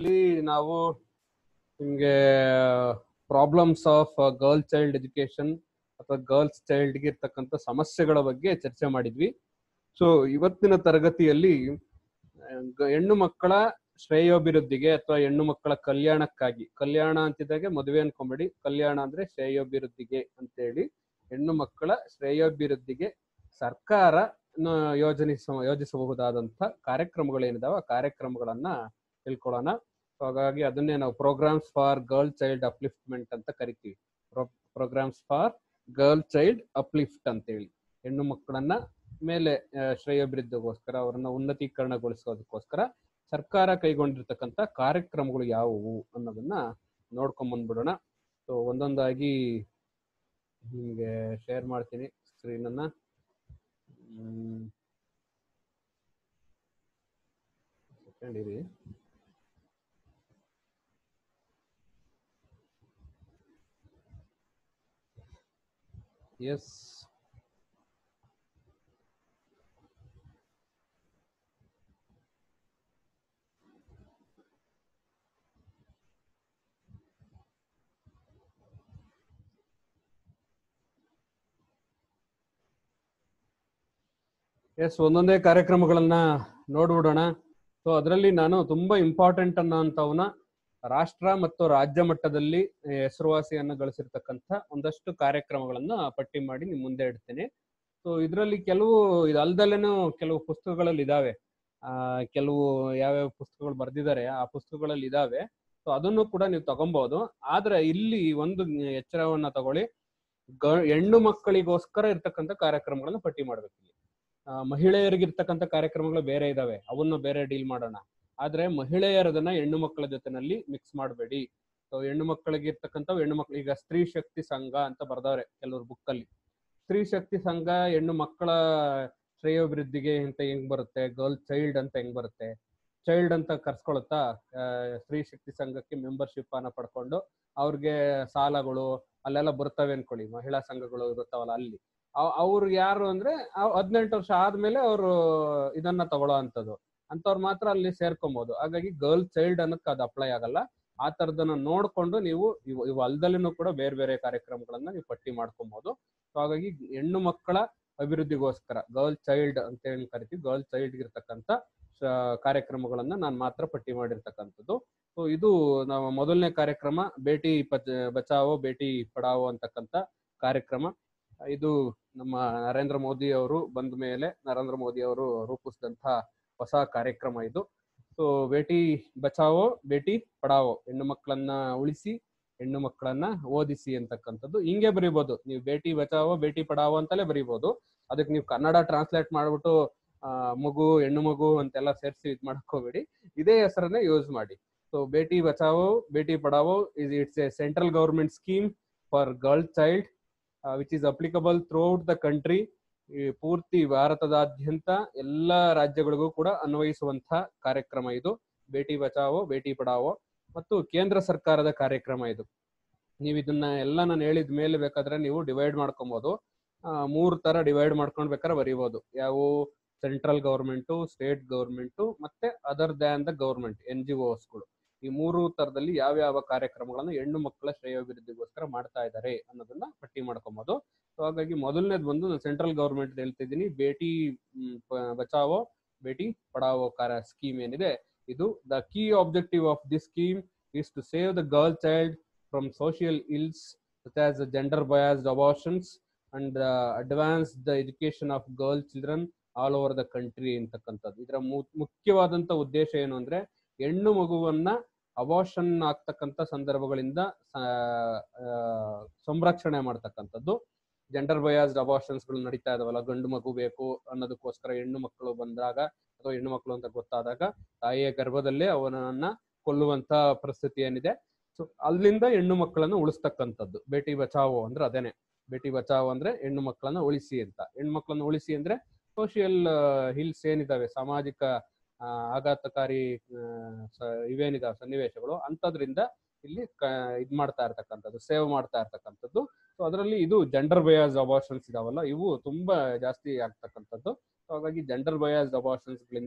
ಅಲ್ಲಿ ನಾವು ನಿಮಗೆ problems of girl child education ಅಥವಾ ಗರ್ಲ್ಸ್ ಚೈಲ್ಡ್ಗೆ ಇರ್ತಕ್ಕಂಥ ಸಮಸ್ಯೆಗಳ ಬಗ್ಗೆ ಚರ್ಚೆ ಮಾಡಿದ್ವಿ ಸೊ ಇವತ್ತಿನ ತರಗತಿಯಲ್ಲಿ ಆ, ಗ- ಹೆಣ್ಣು ಮಕ್ಕಳ ಶ್ರೇಯೋಭಿವೃದ್ಧಿಗೆ ಅಥವಾ ಹೆಣ್ಣು ಮಕ್ಕಳ ಕಲ್ಯಾಣಕ್ಕಾಗಿ ಕಲ್ಯಾಣ ಅಂತಿದ್ದಾಗೆ ಮದುವೆ ಅನ್ಕೊಂಬೇಡಿ ಕಲ್ಯಾಣ ಅಂದ್ರೆ ಶ್ರೇಯೋಭಿವೃದ್ಧಿಗೆ ಅಂತೇಳಿ ಹೆಣ್ಣು ಮಕ್ಕಳ ಶ್ರೇಯೋಭಿವೃದ್ಧಿಗೆ ಸರ್ಕಾರ ನ- ಯೋಜನಿಸ ಯೋಜಿಸಬಹುದಾದಂತ ಕಾರ್ಯಕ್ರಮಗಳೇನಿದಾವೆ ಆ ಕಾರ್ಯಕ್ರಮಗಳನ್ನ ತಿಳ್ಕೊಳ್ಳೋಣ So ಹಾಗಾಗಿ ಅದನ್ನೇ ನಾವು programmes for girl child upliftment ಅಂತ ಕರಿತೀವಿ programmes for girl child uplift ಅಂತೇಳಿ ಹೆಣ್ಣು ಮಕ್ಕಳನ್ನ ಮೇಲೆ ಆ, ಶ್ರೇಯೋಭಿವೃದ್ಧಿಗೋಸ್ಕರ ಅವರನ್ನ ಉನ್ನತೀಕರಣಗೊಳಿಸೋದಕ್ಕೋಸ್ಕರ ಸರ್ಕಾರ ಕೈಗೊಂಡಿರ್ತಕ್ಕಂಥ ಕಾರ್ಯಕ್ರಮಗಳು ಯಾವುವು ಅನ್ನೋದನ್ನ ನೋಡ್ಕೊಂಡ್ ಬಂದ್ಬಿಡೋಣ ಸೊ ಒಂದೊಂದಾಗಿ ನಿಮಗೆ ಶೇರ್ ಮಾಡ್ತೀನಿ ಸ್ಕ್ರೀನ್ ಅನ್ನ ಹ್ಮ್. Second ಇರಿ ಎಸ್ ಎಸ್ ಒಂದೊಂದೇ ಕಾರ್ಯಕ್ರಮಗಳನ್ನ ನೋಡ್ಬಿಡೋಣ ಸೊ ಅದರಲ್ಲಿ ನಾನು ತುಂಬಾ ಇಂಪಾರ್ಟೆಂಟ್ ಅನ್ನೋಂಥವನ್ನ ರಾಷ್ಟ್ರ ಮತ್ತು ರಾಜ್ಯ ಮಟ್ಟದಲ್ಲಿ ಆ, ಹೆಸರುವಾಸಿಯನ್ನು ಗಳಿಸಿರ್ತಕ್ಕಂಥ ಒಂದಷ್ಟು ಕಾರ್ಯಕ್ರಮಗಳನ್ನ ಪಟ್ಟಿ ಮಾಡಿ ನಿಮ್ ಮುಂದೆ ಇಡ್ತೇನೆ ಸೊ ಇದರಲ್ಲಿ ಕೆಲವು ಇದಲ್ದಲ್ಲೇನು ಕೆಲವು ಪುಸ್ತಕಗಳಲ್ಲಿ ಇದಾವೆ ಆ ಕೆಲವು ಯಾವ್ಯಾವ ಪುಸ್ತಕಗಳು ಬರೆದಿದ್ದಾರೆ ಆ ಪುಸ್ತಕಗಳಲ್ಲಿ ಇದಾವೆ ಸೊ ಅದನ್ನು ಕೂಡ ನೀವು ತಗೊಬಹುದು ಆದ್ರೆ ಇಲ್ಲಿ ಒಂದು ಎಚ್ಚರವನ್ನ ತಗೊಳ್ಳಿ ಗ ಹೆಣ್ಣು ಮಕ್ಕಳಿಗೋಸ್ಕರ ಇರ್ತಕ್ಕಂಥ ಕಾರ್ಯಕ್ರಮಗಳನ್ನ ಪಟ್ಟಿ ಮಾಡ್ಬೇಕು ಇಲ್ಲಿ ಆ, ಮಹಿಳೆಯರಿಗಿರ್ತಕ್ಕಂಥ ಕಾರ್ಯಕ್ರಮಗಳು ಬೇರೆ ಇದಾವೆ ಅವನ್ನ ಬೇರೆ ಡೀಲ್ ಮಾಡೋಣ ಆದ್ರೆ ಮಹಿಳೆಯರದನ್ನ ಹೆಣ್ಣು ಮಕ್ಕಳ ಜೊತೆನಲ್ಲಿ ಮಿಕ್ಸ್ ಮಾಡಬೇಡಿ ಸೊ ಹೆಣ್ಣು ಮಕ್ಕಳಿಗೆ ಇರ್ತಕ್ಕಂಥ ಹೆಣ್ಣು ಮಕ್ಕಳು ಈಗ ಸ್ತ್ರೀ ಶಕ್ತಿ ಸಂಘ ಅಂತ ಬರ್ದವ್ರೆ ಕೆಲವ್ರು book ಅಲ್ಲಿ ಸ್ತ್ರೀ ಶಕ್ತಿ ಸಂಘ ಹೆಣ್ಣು ಮಕ್ಕಳ ಶ್ರೇಯೋಭಿವೃದ್ಧಿಗೆ ಅಂತ ಹೆಂಗ್ ಬರುತ್ತೆ ಗರ್ಲ್ ಚೈಲ್ಡ್ ಅಂತ ಹೆಂಗ್ ಬರುತ್ತೆ ಚೈಲ್ಡ್ ಅಂತ ಕರ್ಸ್ಕೊಳುತ್ತಾ ಆ, ಸ್ತ್ರೀ ಶಕ್ತಿ ಸಂಘಕ್ಕೆ ಮೆಂಬರ್ಶಿಪ್ ಅನ್ನ ಪಡ್ಕೊಂಡು ಅವ್ರಿಗೆ ಸಾಲಗಳು ಅಲ್ಲೆಲ್ಲ ಬರ್ತವೆ ಅನ್ಕೊಳ್ಳಿ ಮಹಿಳಾ ಸಂಘಗಳು ಇರುತ್ತಾವಲ್ಲ ಅಲ್ಲಿ ಅವ್- ಅವ್ರು ಯಾರು ಅಂದ್ರೆ ಹದಿನೆಂಟು ವರ್ಷ ಆದ್ಮೇಲೆ ಅವರು ಇದನ್ನ ತಗೊಳ್ಳೋ ಅಂತದ್ದು ಅಂತವ್ರು ಮಾತ್ರ ಅಲ್ಲಿ ಸೇರ್ಕೊಬಹುದು ಹಾಗಾಗಿ ಗರ್ಲ್ ಚೈಲ್ಡ್ ಅನ್ನೋದಕ್ಕೆ ಅದು ಅಪ್ಲೈ ಆಗಲ್ಲ ಆ ತರದನ್ನ ನೋಡ್ಕೊಂಡು ನೀವು ಇವು ಇವು ಅಲ್ದಲ್ಲೂ ಕೂಡ ಬೇರೆ ಬೇರೆ ಕಾರ್ಯಕ್ರಮಗಳನ್ನ ನೀವು ಪಟ್ಟಿ ಮಾಡ್ಕೊಬಹುದು ಸೊ ಹಾಗಾಗಿ ಹೆಣ್ಣು ಮಕ್ಕಳ ಅಭಿವೃದ್ಧಿಗೋಸ್ಕರ ಗರ್ಲ್ ಚೈಲ್ಡ್ ಅಂತ ಹೇಳಿ ಕರಿತೀವಿ ಗರ್ಲ್ ಚೈಲ್ಡ್ ಇರ್ತಕ್ಕಂಥ ಶ- ಕಾರ್ಯಕ್ರಮಗಳನ್ನ ನಾನು ಮಾತ್ರ ಪಟ್ಟಿ ಮಾಡಿರ್ತಕ್ಕಂಥದ್ದು ಸೊ ಇದು ನಾವು ಮೊದಲನೇ ಕಾರ್ಯಕ್ರಮ ಬೇಟಿ ಪಚ- ಬಚಾವೋ ಬೇಟಿ ಪಡಾವೋ ಅಂತಕ್ಕಂಥ ಕಾರ್ಯಕ್ರಮ ಇದು ನಮ್ಮ ನರೇಂದ್ರ ಮೋದಿ ಅವರು ಬಂದ ಮೇಲೆ ನರೇಂದ್ರ ಮೋದಿ ಅವರು ರೂಪಿಸಿದಂತ ಹೊಸ ಕಾರ್ಯಕ್ರಮ ಇದು ಸೊ ಬೇಟಿ ಬಚಾವೋ ಬೇಟಿ ಪಡಾವೋ ಹೆಣ್ಣು ಮಕ್ಕಳನ್ನ ಉಳಿಸಿ ಹೆಣ್ಣು ಮಕ್ಕಳನ್ನ ಓದಿಸಿ ಅಂತಕ್ಕಂಥದ್ದು ಹಿಂಗೆ ಬರೀಬಹುದು ನೀವು ಬೇಟಿ ಬಚಾವೋ ಬೇಟಿ ಪಡಾವೋ ಅಂತಲೇ ಬರೀಬಹುದು ಅದಕ್ಕೆ ನೀವು ಕನ್ನಡ ಟ್ರಾನ್ಸ್ಲೇಟ್ ಮಾಡ್ಬಿಟ್ಟು ಆ, ಮಗು ಹೆಣ್ಣು ಮಗು ಅಂತೆಲ್ಲ ಸೇರಿಸಿ ಇದ್ ಮಾಡಕ್ ಹೋಗ್ಬೇಡಿ ಇದೇ ಹೆಸರನ್ನೇ ಯೂಸ್ ಮಾಡಿ so Beti Bachao Beti Padhao is it's a central government scheme for girl child which is applicable throughout the country ಪೂರ್ತಿ ಭಾರತದಾದ್ಯಂತ ಎಲ್ಲಾ ರಾಜ್ಯಗಳಿಗೂ ಕೂಡ ಅನ್ವಯಿಸುವಂತಹ ಕಾರ್ಯಕ್ರಮ ಇದು ಬೇಟಿ ಬಚಾವೋ ಬೇಟಿ ಪಡಾವೋ ಮತ್ತು ಕೇಂದ್ರ ಸರ್ಕಾರದ ಕಾರ್ಯಕ್ರಮ ಇದು ನೀವು ಇದನ್ನ ಎಲ್ಲ ನಾನು ಹೇಳಿದ ಮೇಲೆ ಬೇಕಾದ್ರೆ ನೀವು ಡಿವೈಡ್ ಮಾಡ್ಕೊಬಹುದು ಮೂರು ತರ ಡಿವೈಡ್ ಮಾಡ್ಕೊಂಡ್ ಬೇಕಾದ್ರೆ ಬರೀಬಹುದು ಯಾವ ಸೆಂಟ್ರಲ್ ಗೌರ್ಮೆಂಟು ಸ್ಟೇಟ್ ಗೌರ್ಮೆಂಟು ಮತ್ತೆ other than the government N G ಗಳು ಈ ಮೂರು ತರದಲ್ಲಿ ಯಾವ ಯಾವ ಕಾರ್ಯಕ್ರಮಗಳನ್ನ ಹೆಣ್ಣು ಮಕ್ಕಳ ಶ್ರೇಯೋಭಿವೃದ್ಧಿಗೋಸ್ಕರ ಮಾಡ್ತಾ ಇದ್ದಾರೆ ಅನ್ನೋದನ್ನ ಪಟ್ಟಿ ಮಾಡ್ಕೊಬಹುದು ಸೊ ಹಾಗಾಗಿ ಮೊದಲನೇದು ಬಂದು ನಾನು ಸೆಂಟ್ರಲ್ ಗೌರ್ಮೆಂಟ್ ಹೇಳ್ತಿದ್ದೀನಿ ಬೇಟಿ ಮ್, ಪ- ಬಚಾವೋ ಬೇಟಿ ಪಡಾವೋ ಕಾರ ಸ್ಕೀಮ್ ಏನಿದೆ ಇದು the key objective of this scheme is to save the girl child from social ills such as gender biased abortions and uh, advance the education of girl children all over the country ಅಂತಕ್ಕಂಥದ್ದು ಇದರ ಮುಖ್ಯವಾದಂತ ಉದ್ದೇಶ ಏನು ಅಂದ್ರೆ ಹೆಣ್ಣು ಮಗುವನ್ನ abortion ಆಗ್ತಕ್ಕಂಥ ಸಂದರ್ಭಗಳಿಂದ ಸ- ಆ, ಸಂರಕ್ಷಣೆ ಮಾಡ್ತಕ್ಕಂಥದ್ದು ಜೆಂಡರ್ ಬಯಾಸ್ಡ್ ಅಬಾರ್ಷನ್ಸ್ ಗಳು ನಡೀತಾ ಇದಾವಲ್ಲ ಗಂಡು ಮಗು ಬೇಕು ಅನ್ನೋದಕ್ಕೋಸ್ಕರ ಹೆಣ್ಣು ಮಕ್ಕಳು ಬಂದಾಗ ಅಥವಾ ಹೆಣ್ಣು ಮಕ್ಕಳು ಅಂತ ಗೊತ್ತಾದಾಗ ತಾಯಿಯ ಗರ್ಭದಲ್ಲೇ ಅವನನ್ನ ಕೊಲ್ಲುವಂತ ಪರಿಸ್ಥಿತಿ ಏನಿದೆ ಸೊ ಅಲ್ಲಿಂದ ಹೆಣ್ಣು ಮಕ್ಕಳನ್ನ ಉಳಿಸ್ತಕ್ಕಂಥದ್ದು ಬೇಟಿ ಬಚಾವೋ ಅಂದ್ರೆ ಅದೇನೆ ಬೇಟಿ ಬಚಾವೋ ಅಂದ್ರೆ ಹೆಣ್ಣು ಮಕ್ಕಳನ್ನ ಉಳಿಸಿ ಅಂತ ಹೆಣ್ಣು ಮಕ್ಕಳನ್ನ ಉಳಿಸಿ ಅಂದ್ರೆ ಸೋಷಿಯಲ್ ಹಿಲ್ಸ್ ಏನಿದಾವೆ ಸಾಮಾಜಿಕ ಆ, ಆಘಾತಕಾರಿ ಆ, ಸ- ಇವೇನಿದಾವೆ ಸನ್ನಿವೇಶಗಳು ಅಂತದ್ರಿಂದ ಇಲ್ಲಿ ಕ- ಇದ್ ಮಾಡ್ತಾ ಇರ್ತಕ್ಕಂಥದ್ದು ಸೇವ್ ಮಾಡ್ತಾ ಇರ್ತಕ್ಕಂಥದ್ದು ಸೊ ಅದರಲ್ಲಿ ಇದು ಜೆಂಡರ್ ಬಯಾಸ್ ಅಬಾರ್ಷನ್ಸ್ ಇದಾವಲ್ಲ ಇವು ತುಂಬಾ ಜಾಸ್ತಿ ಆಗ್ತಕ್ಕಂಥದ್ದು ಸೊ ಹಾಗಾಗಿ ಜೆಂಡರ್ ಬಯಾಸ್ ಅಬಾರ್ಷನ್ಸ್ ಗಳಿಂದ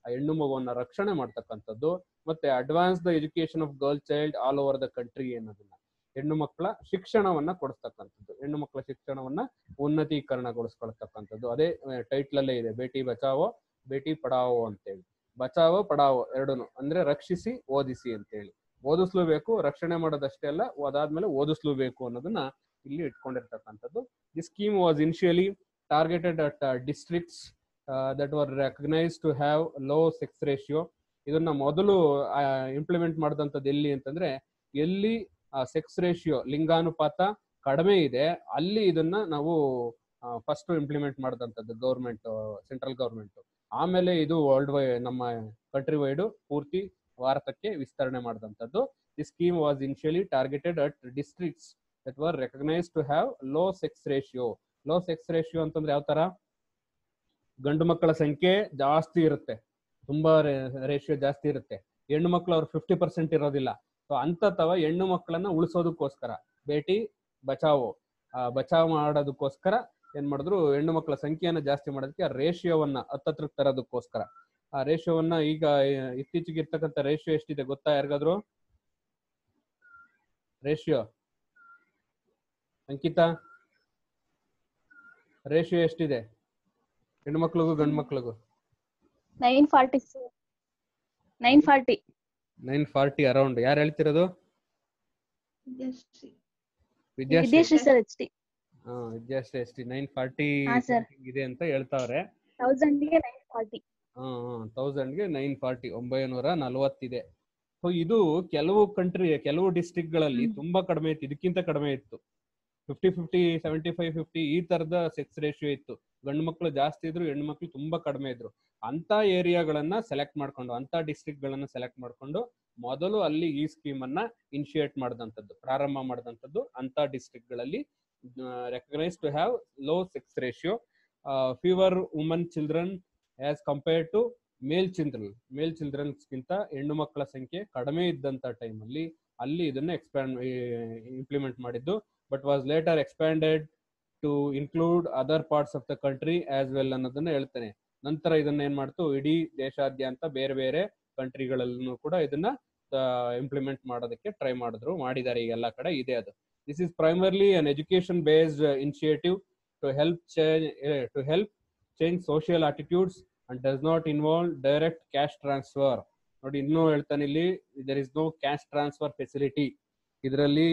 ಆ ಹೆಣ್ಣು ಮಗುವನ್ನ ರಕ್ಷಣೆ ಮಾಡ್ತಕ್ಕಂಥದ್ದು ಮತ್ತೆ advance the education of girl child all over the country ಅನ್ನೋದನ್ನ ಹೆಣ್ಣು ಮಕ್ಕಳ ಶಿಕ್ಷಣವನ್ನ ಕೊಡಿಸ್ತಕ್ಕಂಥದ್ದು ಹೆಣ್ಣು ಮಕ್ಕಳ ಶಿಕ್ಷಣವನ್ನ ಉನ್ನತೀಕರಣಗೊಳಿಸ್ಕೊಳ್ತಕ್ಕಂಥದ್ದು ಅದೇ ಟೈಟ್ಲ್ ಅಲ್ಲೇ ಇದೆ ಬೇಟಿ ಬಚಾವೋ ಬೇಟಿ ಪಡಾವೋ ಅಂತೇಳಿ ಬಚಾವೋ ಪಡಾವೋ ಎರಡೂನು ಅಂದ್ರೆ ರಕ್ಷಿಸಿ ಓದಿಸಿ ಅಂತೇಳಿ ಓದಿಸ್ಲೂಬೇಕು ರಕ್ಷಣೆ ಮಾಡೋದಷ್ಟೇ ಅಲ್ಲ ಅದಾದ್ಮೇಲೆ ಓದಿಸ್ಲೂಬೇಕು ಅನ್ನೋದನ್ನ ಇಲ್ಲಿ ಇಟ್ಕೊಂಡಿರ್ತಕ್ಕಂಥದ್ದು the scheme was initially targeted at districts that were recognised to have low sex ratio ಇದನ್ನ ಮೊದಲು ಇಂಪ್ಲಿಮೆಂಟ್ ಮಾಡಿದಂಥದ್ದು ಎಲ್ಲಿ ಅಂತಂದ್ರೆ ಎಲ್ಲಿ ಸೆಕ್ಸ್ ರೇಷಿಯೋ ಲಿಂಗಾನುಪಾತ ಕಡಿಮೆ ಇದೆ ಅಲ್ಲಿ ಇದನ್ನ ನಾವು ಫಸ್ಟ್ ಇಂಪ್ಲಿಮೆಂಟ್ ಮಾಡಿದಂಥದ್ದು ಗೌರ್ಮೆಂಟ್ ಸೆಂಟ್ರಲ್ ಗೌರ್ಮೆಂಟ್ ಆಮೇಲೆ ಇದು ವರ್ಲ್ಡ್ ವೈ ನಮ್ಮ ಕಂಟ್ರಿ ವೈಡ್ ಪೂರ್ತಿ ಭಾರತಕ್ಕೆ ವಿಸ್ತರಣೆ ಮಾಡಿದಂಥದ್ದು the scheme was initially targeted at districts that were recognised to have low sex ratio low sex ratio ಅಂತಂದ್ರೆ ಯಾವ ತರ ಗಂಡು ಮಕ್ಕಳ ಸಂಖ್ಯೆ ಜಾಸ್ತಿ ಇರುತ್ತೆ ತುಂಬಾ ರೇಷಿಯೋ ಜಾಸ್ತಿ ಇರುತ್ತೆ ಹೆಣ್ಣು ಮಕ್ಕಳು ಅವ್ರು ಫಿಫ್ಟಿ ಪರ್ಸೆಂಟ್ ಇರೋದಿಲ್ಲ ಸೊ ಅಂತತವ ಹೆಣ್ಣು ಮಕ್ಕಳನ್ನ ಉಳಿಸೋದಕ್ಕೋಸ್ಕರ ಬೇಟಿ ಬಚಾವೋ ಬಚಾವ್ ಮಾಡೋದಕ್ಕೋಸ್ಕರ ಏನ್ ಮಾಡಿದ್ರು ಹೆಣ್ಣು ಮಕ್ಕಳ ಸಂಖ್ಯೆಯನ್ನ ಜಾಸ್ತಿ ಮಾಡೋದಕ್ಕೆ ಆ ರೇಷಿಯೋವನ್ನ ಹತ್ತತ್ರಕ್ಕೆ ತರೋದಕ್ಕೋಸ್ಕರ ಆ ರೇಷಿಯೋವನ್ನ ಈಗ ಇತ್ತೀಚೆಗೆ ಇರ್ತಕ್ಕಂಥ ರೇಷಿಯೋ ಎಷ್ಟಿದೆ ಗೊತ್ತಾ ಯಾರಿಗಾದ್ರು ರೇಷಿಯೋ ಅಂಕಿತಾ ರೇಷಿಯೋ ಎಷ್ಟಿದೆ ಹೆಣ್ಣು ಮಕ್ಳಿಗೂ ಗಂಡು ಮಕ್ಳಿಗೂ nine forty nine forty nine forty around ಯಾರು ಹೇಳ್ತಿರೋದು Vidyashree Vidyashree sir H T ಹಾ ವಿದ್ಯಾಶ್ರೀ ಎಷ್ಟಿ ನೈನ್ ಫಾರ್ಟಿ ಹಾ, sir. ಇದೆ ಅಂತ ಹೇಳ್ತಾವ್ರೆ ತೌಸಂಡ್ಗೆ ನೈನ್ ಫಾರ್ಟಿ ತೌಸಂಡ್ಗೆ ನೈನ್ ಫಾರ್ಟಿ ಒಂಬೈನೂರ ನಲವತ್ತಿದೆ ಸೊ ಇದು ಕೆಲವು ಕಂಟ್ರಿ ಕೆಲವು district ಗಳಲ್ಲಿ ಹ್ಮ್. ತುಂಬಾ ಕಡಿಮೆ ಇತ್ತು ಇದಕ್ಕಿಂತ ಕಡಿಮೆ ಇತ್ತು fifty fifty seventy five fifty ಈ ತರದ ಸೆಕ್ಸ್ ರೇಷಿಯೋ ಇತ್ತು ಗಂಡು ಮಕ್ಕಳು ಜಾಸ್ತಿ ಇದ್ರು ಹೆಣ್ಣು ಮಕ್ಕಳು ತುಂಬಾ ಕಡಿಮೆ ಇದ್ರು ಅಂತ ಏರಿಯಾಗಳನ್ನ ಸೆಲೆಕ್ಟ್ ಮಾಡ್ಕೊಂಡು ಅಂತ district ಗಳನ್ನ ಸೆಲೆಕ್ಟ್ ಮಾಡ್ಕೊಂಡು ಮೊದಲು ಅಲ್ಲಿ ಈ ಸ್ಕೀಮ್ ಅನ್ನ ಇನಿಶಿಯೇಟ್ ಮಾಡಿದಂಥದ್ದು ಪ್ರಾರಂಭ ಮಾಡಿದಂಥದ್ದು ಅಂತ district ಗಳಲ್ಲಿ recognise to have low sex ratio fewer woman children as compared to male children male ಚಿಲ್ಡ್ರನ್ಸ್ಗಿಂತ ಹೆಣ್ಣು ಮಕ್ಕಳ ಸಂಖ್ಯೆ ಕಡಿಮೆ ಇದ್ದಂತ ಟೈಮಲ್ಲಿ ಅಲ್ಲಿ ಇದನ್ನ ಎಕ್ಸ್ಪ್ಯಾಂಡ್ ಇಂಪ್ಲಿಮೆಂಟ್ ಮಾಡಿದ್ದು but was later expanded to include other parts of the country as well ಅನ್ನೋದನ್ನ ಹೇಳ್ತೇನೆ ನಂತರ ಇದನ್ನ ಏನ್ ಮಾಡ್ತು ಇಡೀ ದೇಶಾದ್ಯಂತ ಬೇರೆ ಬೇರೆ ಕಂಟ್ರಿಗಳಲ್ಲೂ ಕೂಡ ಇದನ್ನ ಇಂಪ್ಲಿಮೆಂಟ್ ಮಾಡೋದಕ್ಕೆ ಟ್ರೈ ಮಾಡಿದ್ರು ಮಾಡಿದ್ದಾರೆ ಈಗ ಎಲ್ಲ ಕಡೆ ಇದೆ ಅದು this is primarily an education based initiative to help to help change social attitudes and does not involve direct cash transfer ನೋಡಿ ಇನ್ನೂ ಹೇಳ್ತಾನೆ ಇಲ್ಲಿ there is no cash transfer facility ಇದರಲ್ಲಿ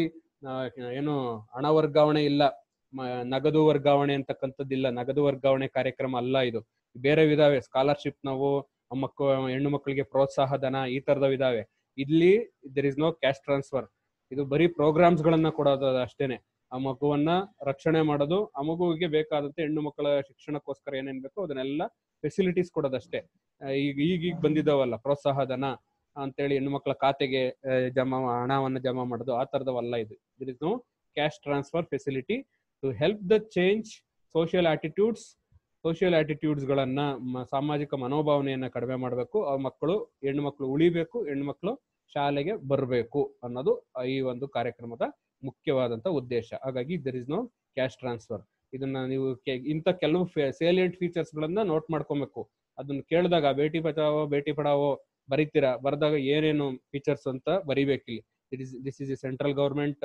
ಏನು ಹಣ ವರ್ಗಾವಣೆ ಇಲ್ಲ ಮ- ನಗದು ವರ್ಗಾವಣೆ ಅಂತಕ್ಕಂಥದ್ದಿಲ್ಲ ನಗದು ವರ್ಗಾವಣೆ ಕಾರ್ಯಕ್ರಮ ಅಲ್ಲ ಇದು ಬೇರೆ ಇದಾವೆ ಸ್ಕಾಲರ್ಶಿಪ್ ನಾವು ಮಕ್ಕಳು ಹೆಣ್ಣು ಮಕ್ಕಳಿಗೆ ಪ್ರೋತ್ಸಾಹ ಧನ ಈ ತರದವ್ ಇದಾವೆ ಇಲ್ಲಿ there is no cash transfer ಇದು ಬರೀ ಪ್ರೋಗ್ರಾಮ್ಸ್ ಗಳನ್ನ ಕೊಡೋದು ಅಷ್ಟೇನೆ ಆ ಮಗುವನ್ನ ರಕ್ಷಣೆ ಮಾಡೋದು ಆ ಮಗುವಿಗೆ ಬೇಕಾದಂತೆ ಹೆಣ್ಣು ಮಕ್ಕಳ ಶಿಕ್ಷಣಕ್ಕೋಸ್ಕರ ಏನೇನ್ ಬೇಕೋ ಅದನ್ನೆಲ್ಲ ಫೆಸಿಲಿಟೀಸ್ ಕೊಡೋದಷ್ಟೇ ಆ, ಈಗ ಈಗೀಗ ಬಂದಿದ್ದಾವಲ್ಲ ಪ್ರೋತ್ಸಾಹ ಧನ ಅಂತೇಳಿ ಹೆಣ್ಣು ಮಕ್ಕಳ ಖಾತೆಗೆ ಆ, ಜಮಾ ಹಣವನ್ನ ಜಮಾ ಮಾಡೋದು ಆ ತರದವಲ್ಲ ಇದು there is no cash transfer facility to help the change social attitudes social attitudes ಗಳನ್ನ ಮ- ಸಾಮಾಜಿಕ ಮನೋಭಾವನೆಯನ್ನ ಕಡಿಮೆ ಮಾಡಬೇಕು ಆ ಮಕ್ಕಳು ಹೆಣ್ಣು ಮಕ್ಕಳು ಉಳಿಬೇಕು ಹೆಣ್ಣು ಮಕ್ಕಳು ಶಾಲೆಗೆ ಬರಬೇಕು ಅನ್ನೋದು ಈ ಒಂದು ಕಾರ್ಯಕ್ರಮದ ಮುಖ್ಯವಾದಂತ ಉದ್ದೇಶ ಹಾಗಾಗಿ there is no cash transfer ಇದನ್ನ ನೀವು ಕೆ- ಇಂಥ ಕೆಲವು ಸೇಲಿಯಂಟ್ ಫೀಚರ್ಸ್ ಗಳನ್ನ ನೋಟ್ ಮಾಡ್ಕೊಬೇಕು ಅದನ್ನ ಕೇಳಿದಾಗ ಬೇಟಿ ಬಚಾವೋ ಬೇಟಿ ಪಡಾವೋ ಬರೀತೀರಾ ಬರೆದಾಗ ಏನೇನು ಫೀಚರ್ಸ್ ಅಂತ ಬರಿಬೇಕಿಲ್ಲಿ it is this is a central government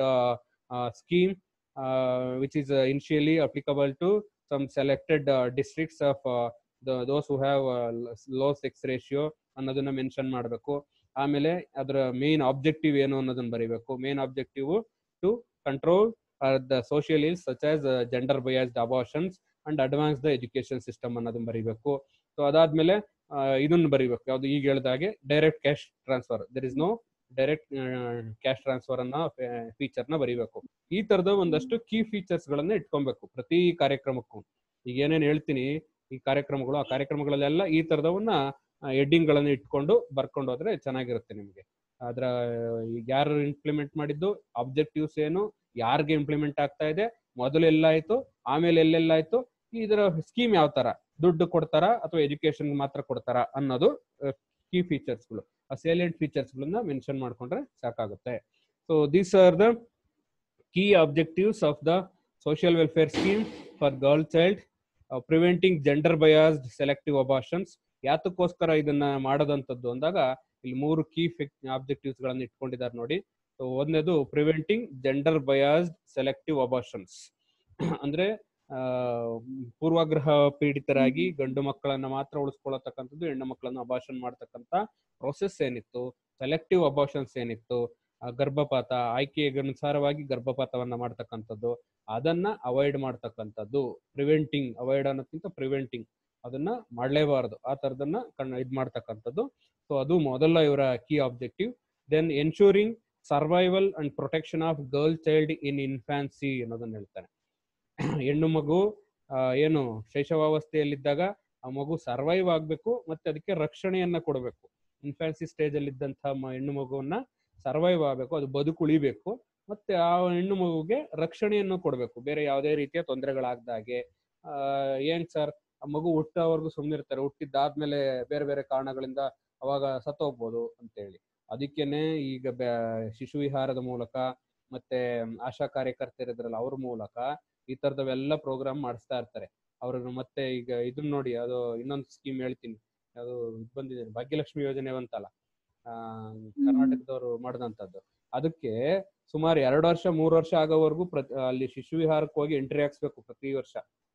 scheme which is initially applicable to some selected districts of those who have low sex ratio ಅನ್ನೋದನ್ನ ಮೆನ್ಷನ್ ಮಾಡಬೇಕು ಆಮೇಲೆ ಅದರ ಮೇನ್ ಆಬ್ಜೆಕ್ಟಿವ್ ಏನು ಅನ್ನೋದನ್ನ ಬರೀಬೇಕು main objective to control the social ills such as gender biased abortions and advance the education system ಅನ್ನೋದನ್ನ ಬರೀಬೇಕು so ಅದಾದ್ಮೇಲೆ ಆ, ಇದನ್ನ ಬರೀಬೇಕು ಯಾವ್ದು ಈಗ ಹೇಳ್ದಾಗೆ direct cash transfer there is no direct cash transfer ಅನ್ನ ಫೀಚರ್ ನ ಬರೀಬೇಕು ಈ ತರದ ಒಂದಷ್ಟು ಕೀ ಫೀಚರ್ಸ್ ಗಳನ್ನ ಇಟ್ಕೊಬೇಕು ಪ್ರತಿ ಕಾರ್ಯಕ್ರಮಕ್ಕೂ ಈಗ ಏನೇನ್ ಹೇಳ್ತೀನಿ ಈ ಕಾರ್ಯಕ್ರಮಗಳು ಆ ಕಾರ್ಯಕ್ರಮಗಳಲ್ಲೆಲ್ಲ ಈ ತರದವನ್ನ ಹೆಡ್ಡಿಂಗ್ ಗಳನ್ನ ಇಟ್ಕೊಂಡು ಬರ್ಕೊಂಡು ಹೋದ್ರೆ ಚೆನ್ನಾಗಿರುತ್ತೆ ನಿಮ್ಗೆ ಅದ್ರ ಈಗ ಯಾರು ಇಂಪ್ಲಿಮೆಂಟ್ ಮಾಡಿದ್ದು ಅಬ್ಜೆಕ್ಟಿವ್ಸ್ ಏನು ಯಾರಿಗೆ ಇಂಪ್ಲಿಮೆಂಟ್ ಆಗ್ತಾ ಇದೆ ಮೊದಲು ಎಲ್ಲಾಯ್ತು ಆಮೇಲೆ ಎಲ್ಲೆಲ್ಲಾಯ್ತು ಇದರ ಸ್ಕೀಮ್ ಯಾವ ತರ ದುಡ್ಡು ಕೊಡ್ತಾರ ಅಥವಾ ಎಜುಕೇಶನ್ ಮಾತ್ರ ಕೊಡ್ತಾರ ಅನ್ನೋದು ಕೀ ಫೀಚರ್ಸ್ಗಳು ಆ ಸೇಲಿಯಂಟ್ ಫೀಚರ್ಸ್ಗಳನ್ನ ಮೆನ್ಷನ್ ಮಾಡ್ಕೊಂಡ್ರೆ ಸಾಕಾಗುತ್ತೆ so these are the key objectives of the social welfare scheme for girl child preventing gender biased selective abortions ಯಾತಕ್ಕೋಸ್ಕರ ಇದನ್ನ ಮಾಡೋದಂಥದ್ದು ಅಂದಾಗ ಇಲ್ಲಿ ಮೂರು ಕೀ ಆಬ್ಜೆಕ್ಟಿವ್ಸ್ ಗಳನ್ನ ಇಟ್ಕೊಂಡಿದ್ದಾರೆ ನೋಡಿ ಸೊ ಒಂದನೇದು preventing gender biased selective abortions ಅಂದ್ರೆ ಆ, ಪೂರ್ವಾಗ್ರಹ ಪೀಡಿತರಾಗಿ ಗಂಡು ಮಕ್ಕಳನ್ನ ಮಾತ್ರ ಉಳಿಸ್ಕೊಳ್ಳತಕ್ಕಂಥದ್ದು ಹೆಣ್ಣು ಮಕ್ಕಳನ್ನ ಅಬಾರ್ಷನ್ ಮಾಡ್ತಕ್ಕಂಥ ಪ್ರೊಸೆಸ್ ಏನಿತ್ತು ಸೆಲೆಕ್ಟಿವ್ ಅಬಾರ್ಷನ್ಸ್ ಏನಿತ್ತು ಆ, ಗರ್ಭಪಾತ ಆಯ್ಕೆಗೆ ಅನುಸಾರವಾಗಿ ಗರ್ಭಪಾತವನ್ನ ಮಾಡ್ತಕ್ಕಂಥದ್ದು ಅದನ್ನ ಅವಾಯ್ಡ್ ಮಾಡ್ತಕ್ಕಂಥದ್ದು ಪ್ರಿವೆಂಟಿಂಗ್ ಅವಾಯ್ಡ್ ಅನ್ನೋದಕ್ಕಿಂತ ಪ್ರಿವೆಂಟಿಂಗ್ ಅದನ್ನ ಮಾಡಲೇಬಾರದು ಆ ತರದನ್ನ ಕಣ್ಣ ಇದ್ ಮಾಡ್ತಕ್ಕಂಥದ್ದು ಸೊ ಅದು ಮೊದಲ ಇವರ key objective then ensuring survival and protection of girl child in infancy ಅನ್ನೋದನ್ನ ಹೇಳ್ತಾನೆ ಹೆಣ್ಣು ಮಗು ಆ, ಏನು ಶೈಶವಾವಸ್ಥೆಯಲ್ಲಿದ್ದಾಗ ಆ ಮಗು ಸರ್ವೈವ್ ಆಗ್ಬೇಕು ಮತ್ತೆ ಅದಕ್ಕೆ ರಕ್ಷಣೆಯನ್ನ ಕೊಡಬೇಕು ಇನ್ಫ್ಯಾನ್ಸಿ ಸ್ಟೇಜ್ ಅಲ್ಲಿ ಇದ್ದಂತಹ ಮ- ಹೆಣ್ಣು ಮಗುವನ್ನ ಸರ್ವೈವ್ ಆಗಬೇಕು ಅದು ಬದುಕುಳಿಬೇಕು ಮತ್ತೆ ಆ ಹೆಣ್ಣು ಮಗುಗೆ ರಕ್ಷಣೆಯನ್ನು ಕೊಡಬೇಕು ಬೇರೆ ಯಾವುದೇ ರೀತಿಯ ತೊಂದರೆಗಳಾಗದ ಹಾಗೆ ಆ, ಏನ್ ಸರ್ ಆ ಮಗು ಹುಟ್ಟೋವರೆಗೂ ಸುಮ್ಮನಿರ್ತಾರೆ ಹುಟ್ಟಿದ್ದಾದ್ಮೇಲೆ ಬೇರೆ ಬೇರೆ ಕಾರಣಗಳಿಂದ ಅವಾಗ ಸತ್ತೋಗ್ಬೋದು ಅಂತೇಳಿ ಅದಕ್ಕೇನೆ ಈಗ ಬ್ಯಾ- ಶಿಶು ವಿಹಾರದ ಮೂಲಕ ಮತ್ತೆ ಆಶಾ ಕಾರ್ಯಕರ್ತರಿದ್ರಲ್ಲ ಅವ್ರ ಮೂಲಕ ಈ ತರದವೆಲ್ಲ ಪ್ರೋಗ್ರಾಮ್ ಮಾಡಿಸ್ತಾ ಇರ್ತಾರೆ ಅವ್ರನ್ನ ಮತ್ತೆ ಈಗ ಇದನ್ನ ನೋಡಿ ಅದು ಇನ್ನೊಂದು ಸ್ಕೀಮ್ ಹೇಳ್ತೀನಿ ಅದು ಇದ್ ಬಂದಿದೆ ಭಾಗ್ಯಲಕ್ಷ್ಮಿ ಯೋಜನೆ ಅಂತಲ್ಲ ಆ ಕರ್ನಾಟಕದವರು ಮಾಡಿದಂತದ್ದು ಅದಕ್ಕೆ ಸುಮಾರು ಎರಡು ವರ್ಷ ಮೂರು ವರ್ಷ ಆಗೋವರೆಗೂ ಪ್ರತಿ ಅಲ್ಲಿ ಶಿಶು ವಿಹಾರಕ್ಕೆ ಹೋಗಿ ಎಂಟ್ರಿ ಹಾಕ್ಸ್ಬೇಕು ಪ್ರತಿ ವರ್ಷ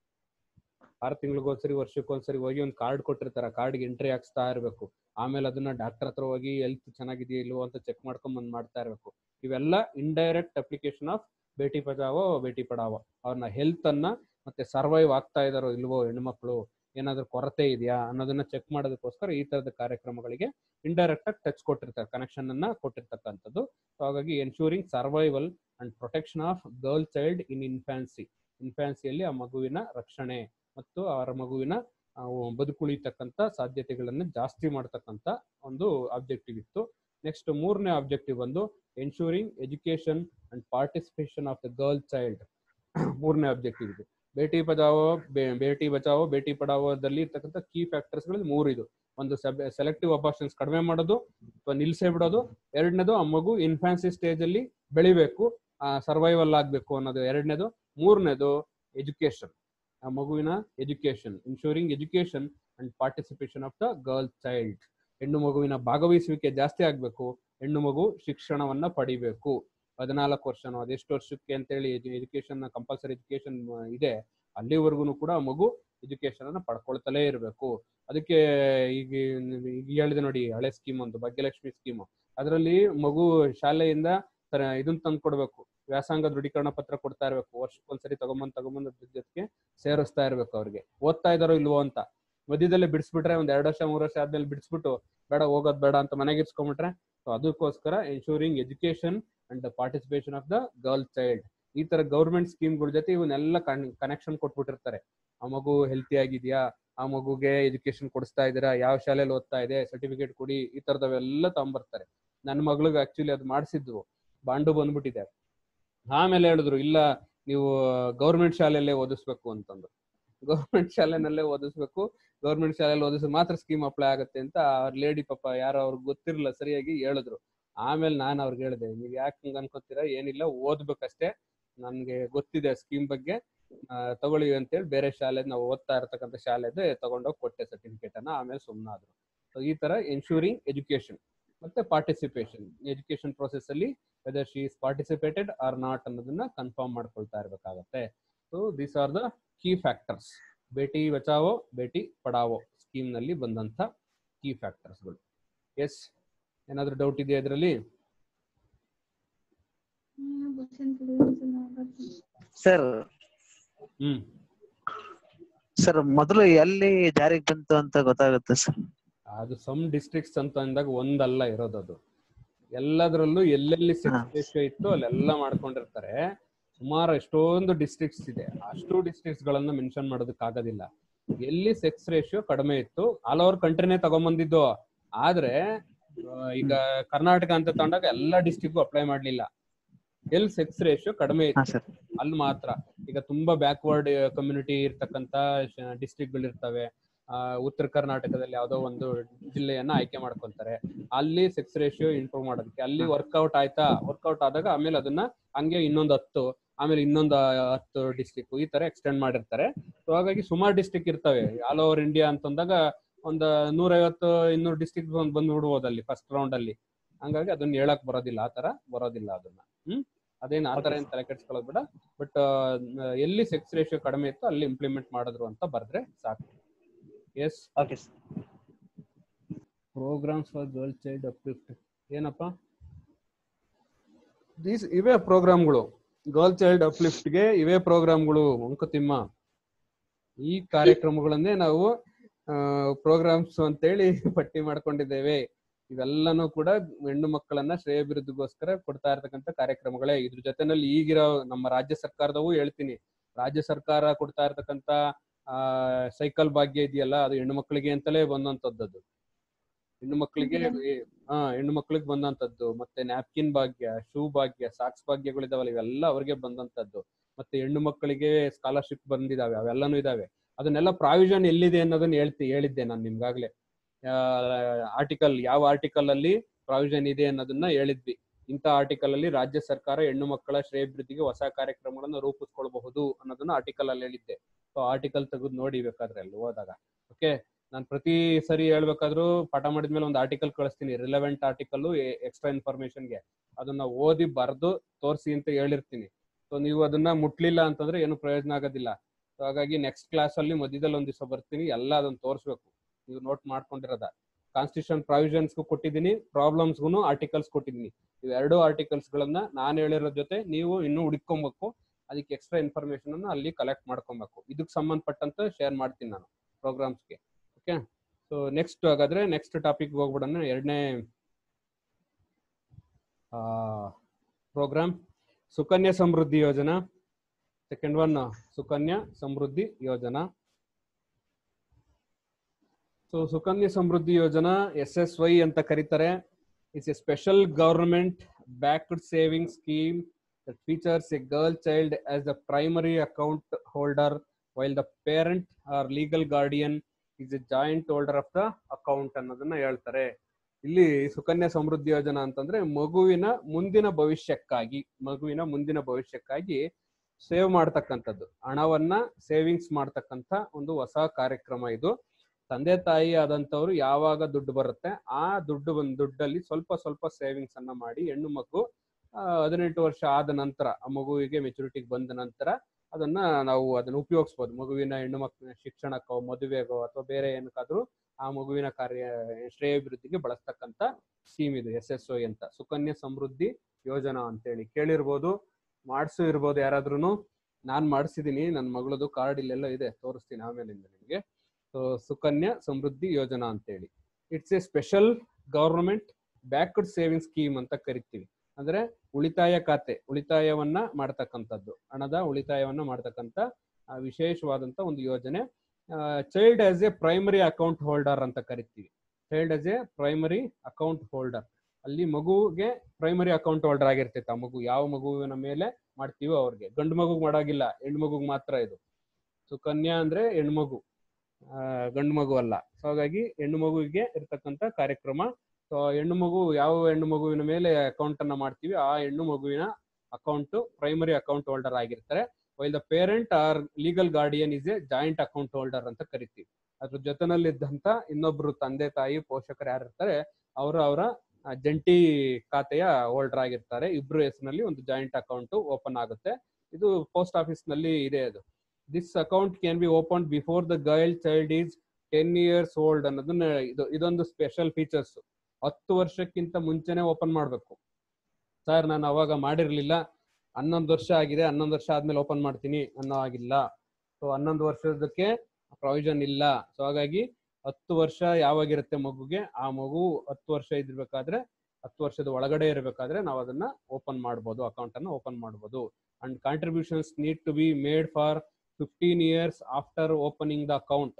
ಆರು ತಿಂಗಳಿಗೊಂದ್ಸರಿ ವರ್ಷಕ್ಕೊಂದ್ಸರಿ ಹೋಗಿ ಒಂದು ಕಾರ್ಡ್ ಕೊಟ್ಟಿರ್ತಾರೆ ಆ ಕಾರ್ಡ್ಗೆ ಎಂಟ್ರಿ ಹಾಕ್ಸ್ತಾ ಇರಬೇಕು ಆಮೇಲೆ ಅದನ್ನ ಡಾಕ್ಟರ್ ಹತ್ರ ಹೋಗಿ ಹೆಲ್ತ್ ಚೆನ್ನಾಗಿದೆಯೋ ಇಲ್ವೋ ಅಂತ ಚೆಕ್ ಮಾಡ್ಕೊಂಡ್ ಬಂದ್ ಮಾಡ್ತಾ ಇರಬೇಕು ಇವೆಲ್ಲ indirect application of Beti Bachao Beti Padhao ಅವ್ರನ್ನ ಹೆಲ್ತ್ ಅನ್ನ ಮತ್ತೆ ಸರ್ವೈವ್ ಆಗ್ತಾ ಇದಾರೋ ಇಲ್ವೋ ಹೆಣ್ಮಕ್ಳು ಏನಾದ್ರೂ ಕೊರತೆ ಇದೆಯಾ ಅನ್ನೋದನ್ನ ಚೆಕ್ ಮಾಡೋದಕ್ಕೋಸ್ಕರ ಈ ತರದ ಕಾರ್ಯಕ್ರಮಗಳಿಗೆ ಇಂಡೈರೆಕ್ಟ್ ಆಗಿ ಟಚ್ ಕೊಟ್ಟಿರ್ತಾರೆ ಕನೆಕ್ಷನ್ ಅನ್ನ ಕೊಟ್ಟಿರ್ತಕ್ಕಂಥದ್ದು ಸೊ ಹಾಗಾಗಿ ensuring survival and protection of girl child in infancy ಇನ್ಫ್ಯಾನ್ಸಿಯಲ್ಲಿ ಆ ಮಗುವಿನ ರಕ್ಷಣೆ ಮತ್ತು ಅವರ ಮಗುವಿನ ಆ, ಬದುಕುಳಿತಕ್ಕಂಥ ಸಾಧ್ಯತೆಗಳನ್ನು ಜಾಸ್ತಿ ಮಾಡ್ತಕ್ಕಂಥ ಒಂದು ಆಬ್ಜೆಕ್ಟಿವ್ ಇತ್ತು ನೆಕ್ಸ್ಟ್ ಮೂರನೇ ಆಬ್ಜೆಕ್ಟಿವ್ ಬಂದು ensuring education and participation of the girl child ಮೂರನೇ ಆಬ್ಜೆಕ್ಟಿವ್ ಇದು ಬೇಟಿ ಬಚಾವೋ ಬೇ- ಬೇಟಿ ಬಚಾವೋ ಬೇಟಿ ಪಡಾವೋದಲ್ಲಿ ಇರ್ತಕ್ಕಂಥ ಕೀ ಫ್ಯಾಕ್ಟರ್ಸ್ ಗಳು ಮೂರು ಇದು ಒಂದು ಸೆಲೆಕ್ಟಿವ್ ಅಬಾರ್ಷನ್ಸ್ ಕಡಿಮೆ ಮಾಡೋದು ಅಥವಾ ನಿಲ್ಸೇ ಬಿಡೋದು ಎರಡನೇದು ಆ ಮಗು ಇನ್ಫ್ಯಾನ್ಸಿ ಸ್ಟೇಜ್ ಅಲ್ಲಿ ಬೆಳಿಬೇಕು ಸರ್ವೈವಲ್ ಆಗ್ಬೇಕು ಅನ್ನೋದು ಎರಡನೇದು ಮೂರನೇದು ಎಜುಕೇಶನ್ ಆ ಮಗುವಿನ education ensuring education and participation of the girl child ಹೆಣ್ಣು ಮಗುವಿನ ಭಾಗವಹಿಸುವಿಕೆ ಜಾಸ್ತಿ ಆಗ್ಬೇಕು ಹೆಣ್ಣು ಮಗು ಶಿಕ್ಷಣವನ್ನ ಪಡಿಬೇಕು ಹದಿನಾಲ್ಕು ವರ್ಷನೋ ಅದೆಷ್ಟು ವರ್ಷಕ್ಕೆ ಅಂತೇಳಿ ಎಜುಕೇಶನ್ ಕಂಪಲ್ಸರಿ ಎಜುಕೇಶನ್ ಇದೆ ಅಲ್ಲಿವರೆಗೂ ಕೂಡ ಆ ಮಗು ಎಜುಕೇಶನ್ ಅನ್ನ ಪಡ್ಕೊಳ್ತಲೇ ಇರಬೇಕು ಅದಕ್ಕೆ ಈಗ ಈಗ ಹೇಳಿದೆ ನೋಡಿ ಹಳೆ ಸ್ಕೀಮ್ ಒಂದು ಭಾಗ್ಯಲಕ್ಷ್ಮಿ ಸ್ಕೀಮ್ ಅದರಲ್ಲಿ ಮಗು ಶಾಲೆಯಿಂದ ತರ ಇದನ್ನ ತಂದು ಕೊಡ್ಬೇಕು ವ್ಯಾಸಂಗ ದೃಢೀಕರಣ ಪತ್ರ ಕೊಡ್ತಾ ಇರ್ಬೇಕು ವರ್ಷಕ್ಕೊಂದ್ಸರಿ ತಗೊಂಬಂದ್ ತಗೊಂಬಂದ್ ಅದ್ರ ಜೊತೆಗೆ ಸೇರಿಸ್ತಾ ಇರ್ಬೇಕು ಅವ್ರಿಗೆ ಓದ್ತಾ ಇದಾರೋ ಇಲ್ವೋ ಅಂತ ಮಧ್ಯದಲ್ಲೇ ಬಿಡಿಸ್ಬಿಟ್ರೆ ಒಂದ್ ಎರಡು ವರ್ಷ ಮೂರು ವರ್ಷ ಆದ್ಮೇಲೆ ಬಿಡಿಸ್ಬಿಟ್ಟು ಬೇಡ ಹೋಗೋದ್ ಬೇಡ ಅಂತ ಮನೆಗೆ ಇರ್ಸ್ಕೊಂಡ್ಬಿಟ್ರೆ ಸೊ ಅದಕ್ಕೋಸ್ಕರ ensuring education and participation of the girl child ಈ ತರ ಗೌರ್ಮೆಂಟ್ ಸ್ಕೀಮ್ಗಳ ಜೊತೆ ಇವನ್ನೆಲ್ಲ ಕನೆಕ್ಷನ್ ಕೊಟ್ಬಿಟ್ಟಿರ್ತಾರೆ ಆ ಮಗು ಹೆಲ್ತಿ ಆಗಿದ್ಯಾ ಆ ಮಗುಗೆ ಎಜುಕೇಶನ್ ಕೊಡಿಸ್ತಾ ಇದ್ದೀರಾ ಯಾವ ಶಾಲೆಯಲ್ಲಿ ಓದ್ತಾ ಇದೆ ಸರ್ಟಿಫಿಕೇಟ್ ಕೊಡಿ ಈ ತರದವೆಲ್ಲ ತಗೊಂಬರ್ತಾರೆ ನನ್ನ ಮಗಳಿಗೆ ಆಕ್ಚುಲಿ ಅದು ಮಾಡಿಸಿದ್ವು ಬಾಂಡು ಬಂದ್ಬಿಟ್ಟಿದೆ ಆಮೇಲೆ ಹೇಳಿದ್ರು ಇಲ್ಲ ನೀವು ಗೌರ್ಮೆಂಟ್ ಶಾಲೆಯಲ್ಲೇ ಓದಿಸ್ಬೇಕು ಅಂತಂದ್ರು ಗೌರ್ಮೆಂಟ್ ಶಾಲೆನಲ್ಲೇ ಓದಿಸ್ಬೇಕು ಗೌರ್ಮೆಂಟ್ ಶಾಲೆಯಲ್ಲಿ ಓದಿಸ್ ಮಾತ್ರ ಸ್ಕೀಮ್ ಅಪ್ಲೈ ಆಗುತ್ತೆ ಅಂತ ಅವ್ರ ಲೇಡಿ ಪಾಪ ಯಾರೋ ಅವ್ರಿಗೆ ಗೊತ್ತಿರಲಿಲ್ಲ ಸರಿಯಾಗಿ ಹೇಳಿದ್ರು ಆಮೇಲೆ ನಾನು ಅವ್ರಿಗೆ ಹೇಳಿದೆ ನೀವು ಯಾಕೆ ಹಂಗ ಅನ್ಕೋತೀರಾ ಏನಿಲ್ಲ ಓದ್ಬೇಕಷ್ಟೇ ನನ್ಗೆ ಗೊತ್ತಿದೆ ಸ್ಕೀಮ್ ಬಗ್ಗೆ ಆ, ತಗೊಳ್ಳಿ ಅಂತೇಳಿ ಬೇರೆ ಶಾಲೆ ನಾವು ಓದ್ತಾ ಇರತಕ್ಕಂಥ ಶಾಲೆದೆ ತಗೊಂಡೋಗಿ ಕೊಟ್ಟೆ ಸರ್ಟಿಫಿಕೇಟ್ ಅನ್ನ ಆಮೇಲೆ ಸುಮ್ಮನಾದ್ರು ಸೊ ಈ ತರ ಎನ್ಶೂರಿಂಗ್ ಎಜುಕೇಶನ್ ಮತ್ತೆ ಪಾರ್ಟಿಸಿಪೇಷನ್ ಎಜುಕೇಶನ್ ಪ್ರೋಸೆಸ್ ಅಲ್ಲಿ whether she is participated or not ಅನ್ನೋದನ್ನ ಕನ್ಫರ್ಮ್ ಮಾಡ್ಕೊಳ್ತಾ ಇರಬೇಕಾಗತ್ತೆ so these are the key factors Beti Bachao Beti Padhao scheme ನಲ್ಲಿ ಬಂದಂತ ಕೀ ಫ್ಯಾಕ್ಟರ್ಸ್ಗಳು ಎಸ್ ಏನಾದ್ರೂ ಡೌಟ್ ಇದೆಯಾ ಇದರಲ್ಲಿ ಸರ್ ಹ್ಮ್ ಸರ್ ಮೊದಲು ಎಲ್ಲಿ ಜಾರಿಗೆ ಬಂತು ಅಂತ ಗೊತ್ತಾಗುತ್ತೆ ಸರ್ ಅದು ಸಮ್ ಡಿಸ್ಟ್ರಿಕ್ಟ್ಸ್ ಅಂತ ಅಂದಾಗ ಒಂದಲ್ಲ ಇರೋದು ಅದು ಎಲ್ಲದರಲ್ಲೂ ಎಲ್ಲೆಲ್ಲಿ ಹಾ. ಸೆಕ್ಸ್ ರೇಷಿಯೋ ಇತ್ತು ಅಲ್ಲೆಲ್ಲ ಮಾಡ್ಕೊಂಡಿರ್ತಾರೆ ಸುಮಾರು ಎಷ್ಟೊಂದು ಡಿಸ್ಟ್ರಿಕ್ಟ್ಸ್ ಇದೆ ಅಷ್ಟು ಡಿಸ್ಟ್ರಿಕ್ಟ್ಸ್ ಗಳನ್ನ ಮೆನ್ಷನ್ ಮಾಡೋದಕ್ಕೆ ಆಗೋದಿಲ್ಲ ಎಲ್ಲಿ ಸೆಕ್ಸ್ ರೇಷಿಯೋ ಕಡಿಮೆ ಇತ್ತು ಆಲ್ ಓವರ್ ಕಂಟ್ರಿನೇ ತಗೊಂಬಂದಿದ್ದು ಆದ್ರೆ ಆ, ಈಗ ಕರ್ನಾಟಕ ಅಂತ ತಗೊಂಡಾಗ ಎಲ್ಲಾ ಡಿಸ್ಟ್ರಿಕ್ಟು ಅಪ್ಲೈ ಮಾಡ್ಲಿಲ್ಲ ಎಲ್ಲಿ ಸೆಕ್ಸ್ ರೇಷಿಯೋ ಕಡಿಮೆ ಹಾ ಇತ್ತು ಸರ್ ಅಲ್ಲಿ ಮಾತ್ರ ಈಗ ತುಂಬಾ ಬ್ಯಾಕ್ವರ್ಡ್ ಕಮ್ಯುನಿಟಿ ಇರ್ತಕ್ಕಂತ ಡಿಸ್ಟ್ರಿಕ್ಟ್ ಗಳಿರ್ತವೆ ಆ, ಉತ್ತರ ಕರ್ನಾಟಕದಲ್ಲಿ ಯಾವ್ದೋ ಒಂದು ಜಿಲ್ಲೆಯನ್ನ ಆಯ್ಕೆ ಮಾಡ್ಕೊಂತಾರೆ ಅಲ್ಲಿ ಸೆಕ್ಸ್ ರೇಷಿಯೋ ಇಂಪ್ರೂವ್ ಮಾಡೋದಕ್ಕೆ ಅಲ್ಲಿ ವರ್ಕೌಟ್ ಆಯ್ತಾ ವರ್ಕೌಟ್ ಆದಾಗ ಆಮೇಲೆ ಅದನ್ನ ಹಂಗೆ ಇನ್ನೊಂದು ಹತ್ತು ಆಮೇಲೆ ಇನ್ನೊಂದು ಹತ್ತು ಡಿಸ್ಟಿಕ್ ಈ ತರ ಎಕ್ಸ್ಟೆಂಡ್ ಮಾಡಿರ್ತಾರೆ ಸೊ ಹಾಗಾಗಿ ಸುಮಾರು ಡಿಸ್ಟಿಕ್ ಇರ್ತವೆ ಆಲ್ ಓವರ್ ಇಂಡಿಯಾ ಅಂತಂದಾಗ ಒಂದು ನೂರೈವತ್ತು ಇನ್ನೂರು ಡಿಸ್ಟಿಕ್ ಬಂದ್ ಬಂದ್ಬಿಡ್ಬೋದು ಅಲ್ಲಿ ಫಸ್ಟ್ ರೌಂಡ್ ಅಲ್ಲಿ ಹಂಗಾಗಿ ಅದನ್ನ ಹೇಳಕ್ ಬರೋದಿಲ್ಲ ಆ ತರ ಬರೋದಿಲ್ಲ ಅದನ್ನ ಹ್ಮ್ ಅದೇನ್ ಆ ತರ Okay, ಏನ್ ತಲೆ ಕೆಡ್ಸ್ಕೊಳ್ಳೋದು ಬೇಡ ಬಟ್ ಎಲ್ಲಿ ಸೆಕ್ಸ್ ರೇಷಿಯೋ ಕಡಿಮೆ ಇತ್ತು ಅಲ್ಲಿ ಇಂಪ್ಲಿಮೆಂಟ್ ಮಾಡಿದ್ರು ಅಂತ ಬರ್ದ್ರೆ ಸಾಕು yes okay sir programmes for girl child uplift ಏನಪ್ಪ ದೀಸ್ ಇವೇ ಪ್ರೋಗ್ರಾಮ್ಗಳು ಗರ್ಲ್ ಚೈಲ್ಡ್ ಅಪ್ಲಿಫ್ಟ್ಗೆ ಇವೇ ಪ್ರೋಗ್ರಾಮ್ಗಳು ಅಂಕುತಿಮ್ಮ ಈ ಕಾರ್ಯಕ್ರಮಗಳನ್ನೇ ನಾವು ಪ್ರೋಗ್ರಾಮ್ಸ್ ಅಂತೇಳಿ ಪಟ್ಟಿ ಮಾಡ್ಕೊಂಡಿದ್ದೇವೆ ಇವೆಲ್ಲನೂ ಕೂಡ ಹೆಣ್ಣು ಮಕ್ಕಳನ್ನ ಶ್ರೇಯಭಿವೃದ್ಧಿಗೋಸ್ಕರ ಕೊಡ್ತಾ ಇರ್ತಕ್ಕಂಥ ಕಾರ್ಯಕ್ರಮಗಳೇ ಇದ್ರ ಜೊತೆನಲ್ಲಿ ಈಗಿರೋ ನಮ್ಮ ರಾಜ್ಯ ಸರ್ಕಾರದವು ಹೇಳ್ತೀನಿ ರಾಜ್ಯ ಸರ್ಕಾರ ಕೊಡ್ತಾ ಇರ್ತಕ್ಕಂಥ ಆ ಸೈಕಲ್ ಭಾಗ್ಯ ಇದೆಯಲ್ಲ ಅದು ಹೆಣ್ಣು ಮಕ್ಕಳಿಗೆ ಅಂತಲೇ ಬಂದಂತದ್ದು ಅದು ಹೆಣ್ಣು ಮಕ್ಕಳಿಗೆ ಹಾ ಹೆಣ್ಣು ಮಕ್ಕಳಿಗೆ ಬಂದಂತದ್ದು ಮತ್ತೆ ನ್ಯಾಪ್ಕಿನ್ ಭಾಗ್ಯ ಶೂ ಭಾಗ್ಯ ಸಾಕ್ಸ್ ಭಾಗ್ಯಗಳಿದಾವಲ್ಲ ಇವೆಲ್ಲ ಅವ್ರಿಗೆ ಬಂದಂತದ್ದು ಮತ್ತೆ ಹೆಣ್ಣು ಮಕ್ಕಳಿಗೆ ಸ್ಕಾಲರ್ಶಿಪ್ ಬಂದಿದಾವೆ ಅವೆಲ್ಲಾನು ಇದಾವೆ ಅದನ್ನೆಲ್ಲ ಪ್ರಾವಿಷನ್ ಎಲ್ಲಿದೆ ಅನ್ನೋದನ್ನ ಹೇಳ್ತಿ ಹೇಳಿದ್ದೆ ನಾನು ನಿಮ್ಗಾಗ್ಲೇ ಆರ್ಟಿಕಲ್ ಯಾವ ಆರ್ಟಿಕಲ್ ಅಲ್ಲಿ ಪ್ರಾವಿಷನ್ ಇದೆ ಅನ್ನೋದನ್ನ ಹೇಳಿದ್ವಿ ಇಂಥ ಆರ್ಟಿಕಲ್ ಅಲ್ಲಿ ರಾಜ್ಯ ಸರ್ಕಾರ ಹೆಣ್ಣು ಮಕ್ಕಳ ಶ್ರೇಯಭಿವೃದ್ಧಿಗೆ ಹೊಸ ಕಾರ್ಯಕ್ರಮಗಳನ್ನು ರೂಪಿಸ್ಕೊಳ್ಬಹುದು ಅನ್ನೋದನ್ನ ಆರ್ಟಿಕಲ್ ಅಲ್ಲಿ ಹೇಳಿದ್ದೆ ಸೊ ಆರ್ಟಿಕಲ್ ತೆಗೆದು ನೋಡಿ ಬೇಕಾದ್ರೆ ಅಲ್ಲಿ ಹೋದಾಗ ಓಕೆ ನಾನು ಪ್ರತಿ ಸರಿ ಹೇಳ್ಬೇಕಾದ್ರೂ ಪಾಠ ಮಾಡಿದ್ಮೇಲೆ ಒಂದು ಆರ್ಟಿಕಲ್ ಕಳಿಸ್ತೀನಿ ರಿಲೆವೆಂಟ್ ಆರ್ಟಿಕಲ್ ಎಕ್ಸ್ಟ್ರಾ ಇನ್ಫಾರ್ಮೇಶನ್ಗೆ ಅದನ್ನ ಓದಿ ಬರೆದು ತೋರಿಸಿ ಅಂತ ಹೇಳಿರ್ತೀನಿ ಸೊ ನೀವು ಅದನ್ನ ಮುಟ್ಲಿಲ್ಲ ಅಂತಂದ್ರೆ ಏನು ಪ್ರಯೋಜನ ಆಗೋದಿಲ್ಲ ಸೊ ಹಾಗಾಗಿ ನೆಕ್ಸ್ಟ್ ಕ್ಲಾಸ್ ಅಲ್ಲಿ ಮಧ್ಯದಲ್ಲಿ ಒಂದ್ ದಿವಸ ಬರ್ತೀನಿ ಎಲ್ಲ ಅದನ್ನ ತೋರಿಸ್ಬೇಕು ನೀವು ನೋಟ್ ಮಾಡ್ಕೊಂಡಿರೋದ ಕಾನ್ಸ್ಟಿಟ್ಯೂಷನ್ ಪ್ರಾವಿಷನ್ಸ್ಗೂ ಕೊಟ್ಟಿದ್ದೀನಿ ಪ್ರಾಬ್ಲಮ್ಸ್ಗೂ ಆರ್ಟಿಕಲ್ಸ್ ಕೊಟ್ಟಿದ್ದೀನಿ ಇವೆರಡು ಆರ್ಟಿಕಲ್ಸ್ ಗಳನ್ನ ನಾನು ಹೇಳಿರೋ ಜೊತೆ ನೀವು ಇನ್ನೂ ಹುಡುಕೊಬೇಕು ಅದಕ್ಕೆ ಎಕ್ಸ್ಟ್ರಾ ಇನ್ಫಾರ್ಮೇಶನ್ ಅನ್ನ ಅಲ್ಲಿ ಕಲೆಕ್ಟ್ ಮಾಡ್ಕೊಬೇಕು ಇದಕ್ಕೆ ಸಂಬಂಧಪಟ್ಟಂತ ಶೇರ್ ಮಾಡ್ತೀನಿ ನಾನು ಪ್ರೋಗ್ರಾಮ್ಸ್ಗೆ ಓಕೆ ಸೊ ನೆಕ್ಸ್ಟ್ ಹಾಗಾದ್ರೆ ನೆಕ್ಸ್ಟ್ ಟಾಪಿಕ್ ಹೋಗ್ಬಿಡೋಣ ಎರಡನೇ ಪ್ರೋಗ್ರಾಮ್ ಸುಕನ್ಯಾ ಸಮೃದ್ಧಿ ಯೋಜನಾ ಸೆಕೆಂಡ್ ಒನ್ ಸುಕನ್ಯಾ ಸಮೃದ್ಧಿ ಯೋಜನಾ ಸೊ ಸುಕನ್ಯಾ ಸಮೃದ್ಧಿ ಯೋಜನಾ ಎಸ್ ಎಸ್ ವೈ ಅಂತ ಕರೀತಾರೆ it's a special government backed saving scheme that features a girl child as the primary account holder while the parent or legal guardian is a joint holder of the account ಅನ್ನೋದನ್ನ ಹೇಳ್ತಾರೆ ಇಲ್ಲಿ ಸುಕನ್ಯಾ ಸಮೃದ್ಧಿ ಯೋಜನಾ ಅಂತಂದ್ರೆ ಮಗುವಿನ ಮುಂದಿನ ಭವಿಷ್ಯಕ್ಕಾಗಿ ಮಗುವಿನ ಮುಂದಿನ ಭವಿಷ್ಯಕ್ಕಾಗಿ ಸೇವ್ ಮಾಡ್ತಕ್ಕಂಥದ್ದು ಹಣವನ್ನ ಸೇವಿಂಗ್ಸ್ ಮಾಡ್ತಕ್ಕಂಥ ಒಂದು ಹೊಸ ಕಾರ್ಯಕ್ರಮ ಇದು ತಂದೆ ತಾಯಿ ಆದಂತವ್ರು ಯಾವಾಗ ದುಡ್ಡು ಬರುತ್ತೆ ಆ ದುಡ್ಡು ಬಂದ್ ದುಡ್ಡಲ್ಲಿ ಸ್ವಲ್ಪ ಸ್ವಲ್ಪ ಸೇವಿಂಗ್ಸ್ ಅನ್ನ ಮಾಡಿ ಹೆಣ್ಣು ಮಗು ಆ, ಹದಿನೆಂಟು ವರ್ಷ ಆದ ನಂತರ ಆ ಮಗುವಿಗೆ ಮೆಚುರಿಟಿಗೆ ಬಂದ ನಂತರ ಅದನ್ನ ನಾವು ಅದನ್ನ ಉಪಯೋಗಿಸ್ಬೋದು ಮಗುವಿನ ಹೆಣ್ಣು ಮಕ್ಕಳ ಶಿಕ್ಷಣಕ್ಕೋ ಮದುವೆಗೋ ಅಥವಾ ಬೇರೆ ಏನಕ್ಕಾದ್ರೂ ಆ ಮಗುವಿನ ಕಾರ್ಯ ಶ್ರೇಯಾಭಿವೃದ್ಧಿಗೆ ಬಳಸ್ತಕ್ಕಂಥ ಸ್ಕೀಮ್ ಇದು ಎಸ್ ಎಸ್ ಒ ಅಂತ ಸುಕನ್ಯಾ ಸಮೃದ್ಧಿ ಯೋಜನಾ ಅಂತೇಳಿ ಕೇಳಿರ್ಬೋದು ಮಾಡಿಸು ಇರ್ಬೋದು ಯಾರಾದ್ರೂ ನಾನ್ ಮಾಡಿಸಿದೀನಿ ನನ್ನ ಮಗಳದು ಕಾರ್ಡ್ ಇಲ್ಲೆಲ್ಲ ಇದೆ ತೋರಿಸ್ತೀನಿ ಆಮೇಲಿಂದ ನಿಮಗೆ ಸೊ ಸುಕನ್ಯಾ ಸಮೃದ್ಧಿ ಯೋಜನಾ ಅಂತೇಳಿ it's a special government backward saving scheme ಅಂತ ಕರಿತೀವಿ ಅಂದ್ರೆ ಉಳಿತಾಯ ಖಾತೆ ಉಳಿತಾಯವನ್ನ ಮಾಡ್ತಕ್ಕಂಥದ್ದು ಹಣದ ಉಳಿತಾಯವನ್ನ ಮಾಡ್ತಕ್ಕಂಥ ಆ, ವಿಶೇಷವಾದಂತ ಒಂದು ಯೋಜನೆ child as a primary account holder ಅಂತ ಕರಿತೀವಿ child as a primary account holder ಅಲ್ಲಿ ಮಗುಗೆ ಪ್ರೈಮರಿ ಅಕೌಂಟ್ ಹೋಲ್ಡರ್ ಆಗಿರ್ತೈತೆ ಆ ಮಗು ಯಾವ ಮಗುವಿನ ಮೇಲೆ ಮಾಡ್ತೀವೋ ಅವ್ರಿಗೆ ಗಂಡು ಮಗುಗ್ ಮಾಡಾಗಿಲ್ಲ ಹೆಣ್ಣು ಮಗುಗ್ ಮಾತ್ರ ಇದು ಸುಕನ್ಯಾ ಅಂದ್ರೆ ಹೆಣ್ಮಗು ಆ, ಗಂಡು ಮಗು ಅಲ್ಲ ಸೊ ಹಾಗಾಗಿ ಹೆಣ್ಣು ಮಗುವಿಗೆ ಇರ್ತಕ್ಕಂಥ ಕಾರ್ಯಕ್ರಮ ಸೊ ಹೆಣ್ಣು ಮಗು ಯಾವ ಹೆಣ್ಣು ಮಗುವಿನ ಮೇಲೆ ಅಕೌಂಟ್ ಅನ್ನ ಮಾಡ್ತೀವಿ ಆ ಹೆಣ್ಣು ಮಗುವಿನ ಅಕೌಂಟ್ ಪ್ರೈಮರಿ ಅಕೌಂಟ್ ಹೋಲ್ಡರ್ ಆಗಿರ್ತಾರೆ while the parent or legal guardian is a joint account holder ಅಂತ ಕರಿತೀವಿ ಅದ್ರ ಜೊತೆನಲ್ಲಿದ್ದಂತ ಇನ್ನೊಬ್ರು ತಂದೆ ತಾಯಿ ಪೋಷಕರು ಯಾರು ಇರ್ತಾರೆ ಅವರು ಅವರ ಜಂಟಿ ಖಾತೆಯ ಹೋಲ್ಡರ್ ಆಗಿರ್ತಾರೆ ಇಬ್ರು ಹೆಸರಿನಲ್ಲಿ ಒಂದು ಜಾಯಿಂಟ್ ಅಕೌಂಟ್ ಓಪನ್ ಆಗುತ್ತೆ ಇದು ಪೋಸ್ಟ್ ಆಫೀಸ್ ನಲ್ಲಿ ಇದೆ ಅದು this account can be open before the girl child is ten years old ಅನ್ನೋದನ್ನ ಇದು ಇದೊಂದು ಸ್ಪೆಷಲ್ ಫೀಚರ್ಸ್ ಹತ್ತು ವರ್ಷಕ್ಕಿಂತ ಮುಂಚೆನೆ ಓಪನ್ ಮಾಡಬೇಕು ಸರ್ ನಾನು ಅವಾಗ ಮಾಡಿರ್ಲಿಲ್ಲ ಹನ್ನೊಂದು ವರ್ಷ ಆಗಿದೆ ಹನ್ನೊಂದು ವರ್ಷ ಆದ್ಮೇಲೆ ಓಪನ್ ಮಾಡ್ತೀನಿ ಅನ್ನೋ ಆಗಿಲ್ಲ ಸೊ ಹನ್ನೊಂದು ವರ್ಷದಕ್ಕೆ ಪ್ರಾವಿಷನ್ ಇಲ್ಲ ಸೊ ಹಾಗಾಗಿ ಹತ್ತು ವರ್ಷ ಯಾವಾಗಿರುತ್ತೆ ಮಗುಗೆ ಆ ಮಗು ಹತ್ತು ವರ್ಷ ಇದ್ಬೇಕಾದ್ರೆ ಹತ್ತು ವರ್ಷದ ಒಳಗಡೆ ಇರಬೇಕಾದ್ರೆ ನಾವು ಅದನ್ನ ಓಪನ್ ಮಾಡ್ಬೋದು ಅಕೌಂಟ್ ಅನ್ನ ಓಪನ್ ಮಾಡ್ಬೋದು and contributions need to be made for fifteen years after opening the account